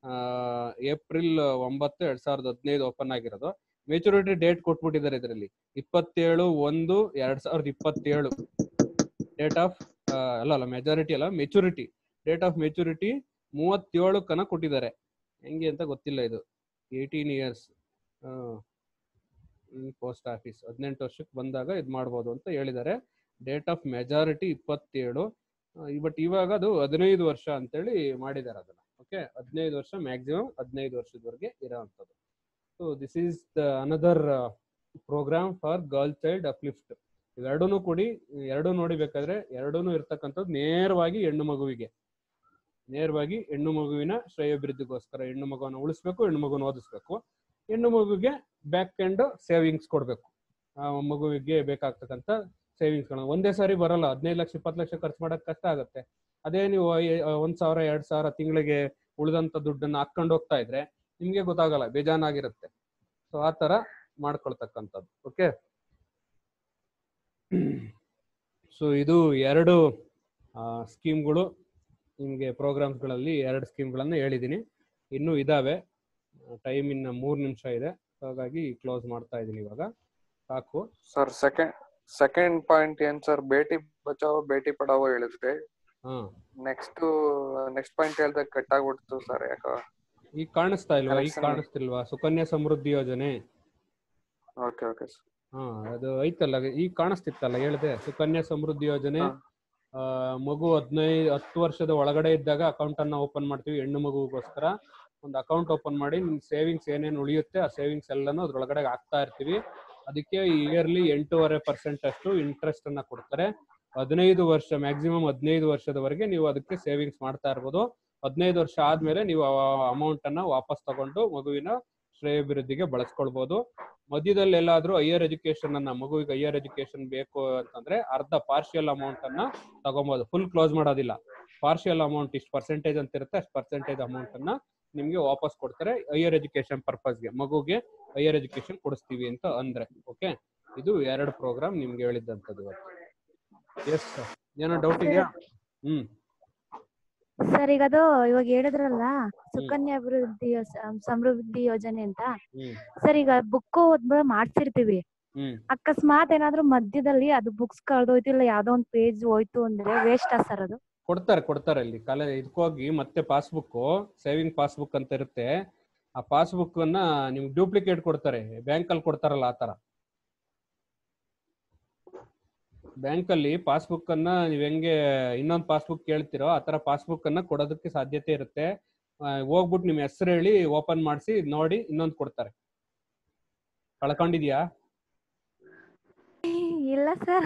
ಏಪ್ರಿಲ್ ಒಂಬತ್ತು ಎರಡ್ ಸಾವಿರದ ಹದಿನೈದು ಓಪನ್ ಆಗಿರೋದು ಮೆಚುರಿಟಿ ಡೇಟ್ ಕೊಟ್ಬಿಟ್ಟಿದ್ದಾರೆ ಇದರಲ್ಲಿ ಇಪ್ಪತ್ತೇಳು ಒಂದು ಎರಡ್ ಸಾವಿರದ ಇಪ್ಪತ್ತೇಳು ಡೇಟ್ ಆಫ್ ಅಲ್ಲ ಅಲ್ಲ ಮೆಜಾರಿಟಿ ಅಲ್ಲ ಮೆಚುರಿಟಿ ಡೇಟ್ ಆಫ್ ಮೆಚುರಿಟಿ ಮೂವತ್ತೇಳು ಕನ ಕೊಟ್ಟಿದ್ದಾರೆ ಹೆಂಗೆ ಅಂತ ಗೊತ್ತಿಲ್ಲ ಇದು ಏಯ್ಟೀನ್ ಇಯರ್ಸ್ ಪೋಸ್ಟ್ ಆಫೀಸ್ ಹದಿನೆಂಟು ವರ್ಷಕ್ಕೆ ಬಂದಾಗ ಇದು ಮಾಡ್ಬೋದು ಅಂತ ಹೇಳಿದ್ದಾರೆ ಡೇಟ್ ಆಫ್ ಮೆಜಾರಿಟಿ ಇಪ್ಪತ್ತೇಳು ಬಟ್ ಇವಾಗ ಅದು ಹದಿನೈದು ವರ್ಷ ಅಂತೇಳಿ ಮಾಡಿದ್ದಾರೆ ಅದನ್ನ ಓಕೆ ಹದಿನೈದು ವರ್ಷ ಮ್ಯಾಕ್ಸಿಮಮ್ ಹದಿನೈದು ವರ್ಷದವರೆಗೆ ಇರೋವಂಥದ್ದು so this is the another programme for girl child uplift ಇವೆರಡೂ ಕೂಡಿ ಎರಡೂ ನೋಡಿಬೇಕಾದ್ರೆ ಎರಡೂ ಇರ್ತಕ್ಕಂಥದ್ದು ನೇರವಾಗಿ ಹೆಣ್ಣು ಮಗುವಿಗೆ ನೇರವಾಗಿ ಹೆಣ್ಣು ಮಗುವಿನ ಶ್ರೇಯೋಭಿವೃದ್ಧಿಗೋಸ್ಕರ ಹೆಣ್ಣು ಮಗುವನ್ನು ಉಳಿಸ್ಬೇಕು ಹೆಣ್ಣು ಮಗುವನ್ನು ಓದಿಸ್ಬೇಕು ಹೆಣ್ಣು ಮಗುವಿಗೆ ಬ್ಯಾಕ್ ಎಂಡ್ ಸೇವಿಂಗ್ಸ್ ಕೊಡಬೇಕು ಆ ಮಗುವಿಗೆ ಬೇಕಾಗ್ತಕ್ಕಂಥ ಸೇವಿಂಗ್ಸ್ಗಳನ್ನ ಒಂದೇ ಸಾರಿ ಬರಲ್ಲ ಹದಿನೈದು ಲಕ್ಷ ಇಪ್ಪತ್ತು ಲಕ್ಷ ಖರ್ಚು ಮಾಡಕ್ ಕಷ್ಟ ಆಗುತ್ತೆ ಅದೇ ನೀವು ಐ- ಒಂದ್ ಸಾವಿರ ಎರಡ್ ಸಾವಿರ ತಿಂಗಳಿಗೆ ಉಳಿದಂತ ದುಡ್ಡನ್ನ ಹಾಕೊಂಡು ಹೋಗ್ತಾ ಇದ್ರೆ ನಿಮ್ಗೆ ಗೊತ್ತಾಗಲ್ಲ ಬೇಜಾನಾಗಿರುತ್ತೆ ಸೊ ಆ ತರ ಮಾಡ್ಕೊಳ್ತಕ್ಕಂಥದ್ದು ಓಕೆ ಸೊ ಇದು ಎರಡು ಸ್ಕೀಮ್ಗಳು ನಿಮಗೆ ಪ್ರೋಗ್ರಾಮ್ಸ್ಗಳಲ್ಲಿ ಎರಡು ಸ್ಕೀಮ್ಗಳನ್ನ ಹೇಳಿದ್ದೀನಿ ಇನ್ನೂ ಇದಾವೆ ಟೈಮ್ ಇನ್ನ ಮೂರು ನಿಮಿಷ ಇದೆ ಹಾಗಾಗಿ ಕ್ಲೋಸ್ ಮಾಡ್ತಾ ಇದ್ದೀನಿ ಇವಾಗ ಸಾಕು ಸರ್ ಸೆಕೆಂಡ್ ಸೆಕೆಂಡ್ ಪಾಯಿಂಟ್ ಏನ್ ಸರ್ ಬೇಟಿ ಬಚಾವೋ ಬೇಟಿ ಪಡಾವೋ ಹೇಳಿದ್ರಿ ಹಾ ನೆಕ್ಸ್ಟ್ ನೆಕ್ಸ್ಟ್ ಪಾಯಿಂಟ್ ಹೇಳ್ದಾಗ ಕಟ್ ಆಗ್ಬಿಡ್ತು ಸರ್ ಯಾಕೋ ಈಗ ಕಾಣಿಸ್ತಾ ಇಲ್ವಾ ಈಗ Correction. ಕಾಣಿಸ್ತಿಲ್ವಾ ಸುಕನ್ಯಾ ಸಮೃದ್ಧಿ ಯೋಜನೆ ಓಕೆ ಓಕೆ ಸರ್ ಹಾ ಅದು ಐತಲ್ಲ ಈಗ ಕಾಣಿಸ್ತಿತ್ತಲ್ಲ ಹೇಳ್ದೆ ಸುಕನ್ಯಾ ಸಮೃದ್ಧಿ ಯೋಜನೆ ಹಾ. ಆ, ಮಗು ಹದಿನೈದು ಹತ್ತು ವರ್ಷದ ಒಳಗಡೆ ಇದ್ದಾಗ ಅಕೌಂಟ್ ಅನ್ನ ಓಪನ್ ಮಾಡ್ತೀವಿ ಹೆಣ್ಣು ಮಗುಗೋಸ್ಕರ ಒಂದು ಅಕೌಂಟ್ ಓಪನ್ ಮಾಡಿ ನಿಮ್ ಸೇವಿಂಗ್ಸ್ ಏನೇನು ಉಳಿಯುತ್ತೆ ಆ ಸೇವಿಂಗ್ಸ್ ಎಲ್ಲಾನು ಅದ್ರೊಳಗಡೆ ಹಾಕ್ತಾ ಇರ್ತೀವಿ ಅದಕ್ಕೆ ಇಯರ್ಲಿ ಎಂಟೂವರೆ ಪರ್ಸೆಂಟ್ ಅಷ್ಟು ಇಂಟ್ರೆಸ್ಟ್ ಅನ್ನ ಕೊಡ್ತಾರೆ ಹದಿನೈದು ವರ್ಷ ಮ್ಯಾಕ್ಸಿಮಮ್ ಹದಿನೈದು ವರ್ಷದವರೆಗೆ ನೀವು ಅದಕ್ಕೆ ಸೇವಿಂಗ್ಸ್ ಮಾಡ್ತಾ ಇರ್ಬೋದು ಹದಿನೈದು ವರ್ಷ ಆದ್ಮೇಲೆ ನೀವು ಅಮೌಂಟ್ ಅನ್ನ ವಾಪಸ್ ತಗೊಂಡು ಮಗುವಿನ ಶ್ರೇಯಾಭಿವೃದ್ಧಿಗೆ ಬಳಸ್ಕೊಳ್ಬಹುದು ಮಧ್ಯದಲ್ಲಿ ಎಲ್ಲಾದ್ರೂ ಹೈಯರ್ ಎಜುಕೇಶನ್ ಅನ್ನ ಮಗುವಿಗೆ ಹೈಯರ್ ಎಜುಕೇಶನ್ ಬೇಕು ಅಂತಂದ್ರೆ ಅರ್ಧ ಪಾರ್ಷಿಯಲ್ ಅಮೌಂಟ್ ಅನ್ನ ತಗೊಬಹುದು ಫುಲ್ ಕ್ಲೋಸ್ ಮಾಡೋದಿಲ್ಲ ಪಾರ್ಷಿಯಲ್ ಅಮೌಂಟ್ ಇಷ್ಟು ಪರ್ಸೆಂಟೇಜ್ ಅಂತ ಇರುತ್ತೆ ಅಷ್ಟು ಪರ್ಸೆಂಟೇಜ್ ಅಮೌಂಟ್ ಅನ್ನ ನಿಮ್ಗೆ ವಾಪಸ್ ಕೊಡ್ತಾರೆ ಹೈಯರ್ ಎಜುಕೇಶನ್ ಪರ್ಪಸ್ಗೆ ಮಗುಗೆ ಹೈಯರ್ ಎಜುಕೇಶನ್ ಕೊಡಿಸ್ತೀವಿ ಅಂತ ಅಂದ್ರೆ ಓಕೆ ಇದು ಎರಡು ಪ್ರೋಗ್ರಾಮ್ ನಿಮ್ಗೆ ಹೇಳಿದ್ದಂಥದ್ದು ಇವತ್ತು ಎಸ್ ಏನೋ ಡೌಟ್ ಇದೆಯಾ ಹ್ಮ್ ಸರ್ ಈಗ ಅದು ಇವಾಗ ಹೇಳಿದ್ರಲ್ಲ ಸುಕನ್ಯಾ ಅಭಿವೃದ್ಧಿ ಯೋಸ್- ಸಮೃದ್ಧಿ ಯೋಜನೆ ಅಂತ ಹ್ಮ್ ಸರ್ ಈಗ ಬುಕ್ ಓದ್ಬ ಮಾಡ್ಸಿರ್ತೀವಿ ಹ್ಮ್ ಅಕಸ್ಮಾತ್ ಏನಾದ್ರು ಮಧ್ಯದಲ್ಲಿ ಅದು ಬುಕ್ಸ್ ಕಳ್ದೋಯ್ತು ಇಲ್ಲ ಯಾವ್ದೋ ಒಂದ್ ಪೇಜ್ ಹೋಯ್ತು ಅಂದ್ರೆ ವೇಸ್ಟ್ ಸರ್ ಅದು ಕೊಡ್ತಾರೆ ಕೊಡ್ತಾರೆ ಅಲ್ಲಿ ಕಾಲೇ ಇದಕ್ಕೋಗಿ ಮತ್ತೆ ಪಾಸ್ಬುಕ್ ಸೇವಿಂಗ್ ಪಾಸ್ಬುಕ್ ಅಂತ ಇರುತ್ತೆ ಆ ಪಾಸ್ಬುಕ್ ಅನ್ನ ನಿಮ್ಗೆ ಡೂಪ್ಲಿಕೇಟ್ ಕೊಡ್ತಾರೆ ಬ್ಯಾಂಕ್ ಅಲ್ಲಿ ಕೊಡ್ತಾರಲ್ಲ ಆ ತರ ಬ್ಯಾಂಕ್ ಅಲ್ಲಿ ಪಾಸ್ಬುಕ್ ಅನ್ನ ನೀವ್ ಹೆಂಗೆ ಇನ್ನೊಂದು ಪಾಸ್ಬುಕ್ ಕೇಳ್ತಿರೋ ಆ ತರ ಪಾಸ್ಬುಕ್ ಅನ್ನ ಕೊಡೋದಕ್ಕೆ ಸಾಧ್ಯತೆ ಇರುತ್ತೆ ಆ, ಹೋಗ್ಬಿಟ್ಟು ನಿಮ್ ಹೆಸರು ಹೇಳಿ ಓಪನ್ ಮಾಡಿಸಿ ನೋಡಿ ಇನ್ನೊಂದು ಕೊಡ್ತಾರೆ ಕಳ್ಕೊಂಡಿದ್ಯಾ ಇಲ್ಲ ಸರ್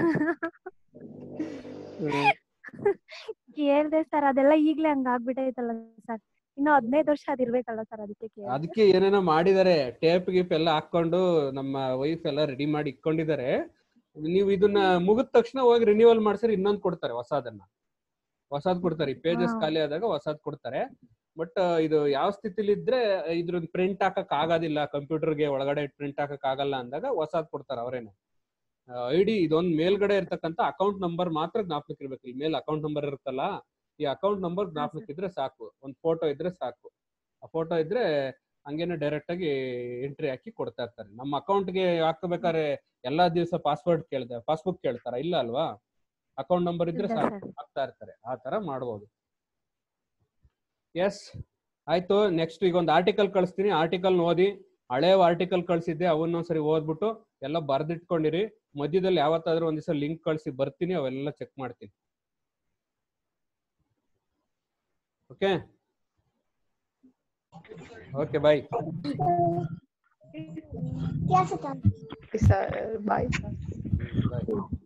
ಕೇಳ್ದೆ ಸರ್ ಅದೆಲ್ಲ ಈಗ್ಲೇ ಹಂಗ ಆಗ್ಬಿಟ್ಟೈತಲ್ಲ ಸರ್ ಇನ್ನು ಹದಿನೈದು ವರ್ಷ ಅದಿರ್ಬೇಕಲ್ಲ ಸರ್ ಅದಕ್ಕೆ ಕೇಳ್ದೆ. ಅದಕ್ಕೆ ಏನೇನೋ ಮಾಡಿದ್ದಾರೆ ಟೇಪ್ ಗೀಪ್ ಎಲ್ಲ ಹಾಕೊಂಡು ನಮ್ಮ ವೈಫ್ ಎಲ್ಲ ರೆಡಿ ಮಾಡಿ ಇಟ್ಕೊಂಡಿದ್ದಾರೆ ನೀವು ಇದನ್ನ ಮುಗಿದ ತಕ್ಷಣ ಹೋಗಿ ರಿನ್ಯೂವಲ್ ಮಾಡ್ಸಿದ್ರೆ ಇನ್ನೊಂದು ಕೊಡ್ತಾರೆ ಹೊಸದನ್ನ ಹೊಸದ್ ಕೊಡ್ತಾರೆ ಈ ಪೇಜಸ್ ಹಾ. ಖಾಲಿ ಆದಾಗ ಹೊಸದ್ ಕೊಡ್ತಾರೆ ಬಟ್ ಇದು ಯಾವ ಸ್ಥಿತಿಲಿ ಇದ್ರೆ ಇದ್ರ ಪ್ರಿಂಟ್ ಹಾಕಕ್ ಆಗೋದಿಲ್ಲ ಕಂಪ್ಯೂಟರ್ಗೆ ಒಳಗಡೆ ಪ್ರಿಂಟ್ ಹಾಕಕ್ ಆಗಲ್ಲ ಅಂದಾಗ ಹೊಸದ್ ಕೊಡ್ತಾರೆ ಅವರೇನೆ ಐ ಡಿ ಇದೊಂದ್ ಮೇಲ್ಗಡೆ ಇರ್ತಕ್ಕಂಥ ಅಕೌಂಟ್ ನಂಬರ್ ಮಾತ್ರ ಜ್ಞಾಪಕ ಇರ್ಬೇಕು ಇಲ್ಲಿ ಮೇಲೆ ಅಕೌಂಟ್ ನಂಬರ್ ಇರುತ್ತಲ್ಲ ಈ ಅಕೌಂಟ್ ನಂಬರ್ ಜ್ಞಾಪಕ ಇದ್ರೆ ಸಾಕು ಒಂದ್ ಫೋಟೋ ಇದ್ರೆ ಸಾಕು ಆ ಫೋಟೋ ಇದ್ರೆ ಹಂಗೇನೆ ಡೈರೆಕ್ಟ್ ಆಗಿ ಎಂಟ್ರಿ ಹಾಕಿ ಕೊಡ್ತಾ ಇರ್ತಾರೆ ನಮ್ಮ ಅಕೌಂಟ್ಗೆ ಹಾಕಬೇಕಾದ್ರೆ ಎಲ್ಲಾ ದಿವಸ ಪಾಸ್ವರ್ಡ್ ಕೇಳ್ತಾರೆ ಪಾಸ್ಬುಕ್ ಕೇಳ್ತಾರ ಇಲ್ಲ ಅಲ್ವಾ ಅಕೌಂಟ್ ನಂಬರ್ ಇದ್ರೆ ಇಲ್ಲ ಸಾಕು ಸರ್ ಹಾಕ್ತಾ ಇರ್ತಾರೆ ಆ ತರ ಮಾಡ್ಬೋದು ಎಸ್ ಆಯ್ತು ನೆಕ್ಸ್ಟ್ ಈಗ ಒಂದು ಆರ್ಟಿಕಲ್ ಕಳಿಸ್ತೀನಿ ಆರ್ಟಿಕಲ್ ಓದಿ ಹಳೆ ಆರ್ಟಿಕಲ್ ಕಳ್ಸಿದ್ದೆ ಅವನ್ನೊಂದ್ಸರಿ ಓದ್ಬಿಟ್ಟು ಎಲ್ಲ ಬರ್ದಿಟ್ಕೊಂಡಿರಿ ಮಧ್ಯದಲ್ಲಿ ಯಾವತ್ತಾದ್ರೂ ಒಂದ್ ದಿವಸ ಲಿಂಕ್ ಕಳ್ಸಿ ಬರ್ತೀನಿ ಅವೆಲ್ಲ ಚೆಕ್ ಮಾಡ್ತೀನಿ okay okay bye Sir, bye. ಬಾಯ್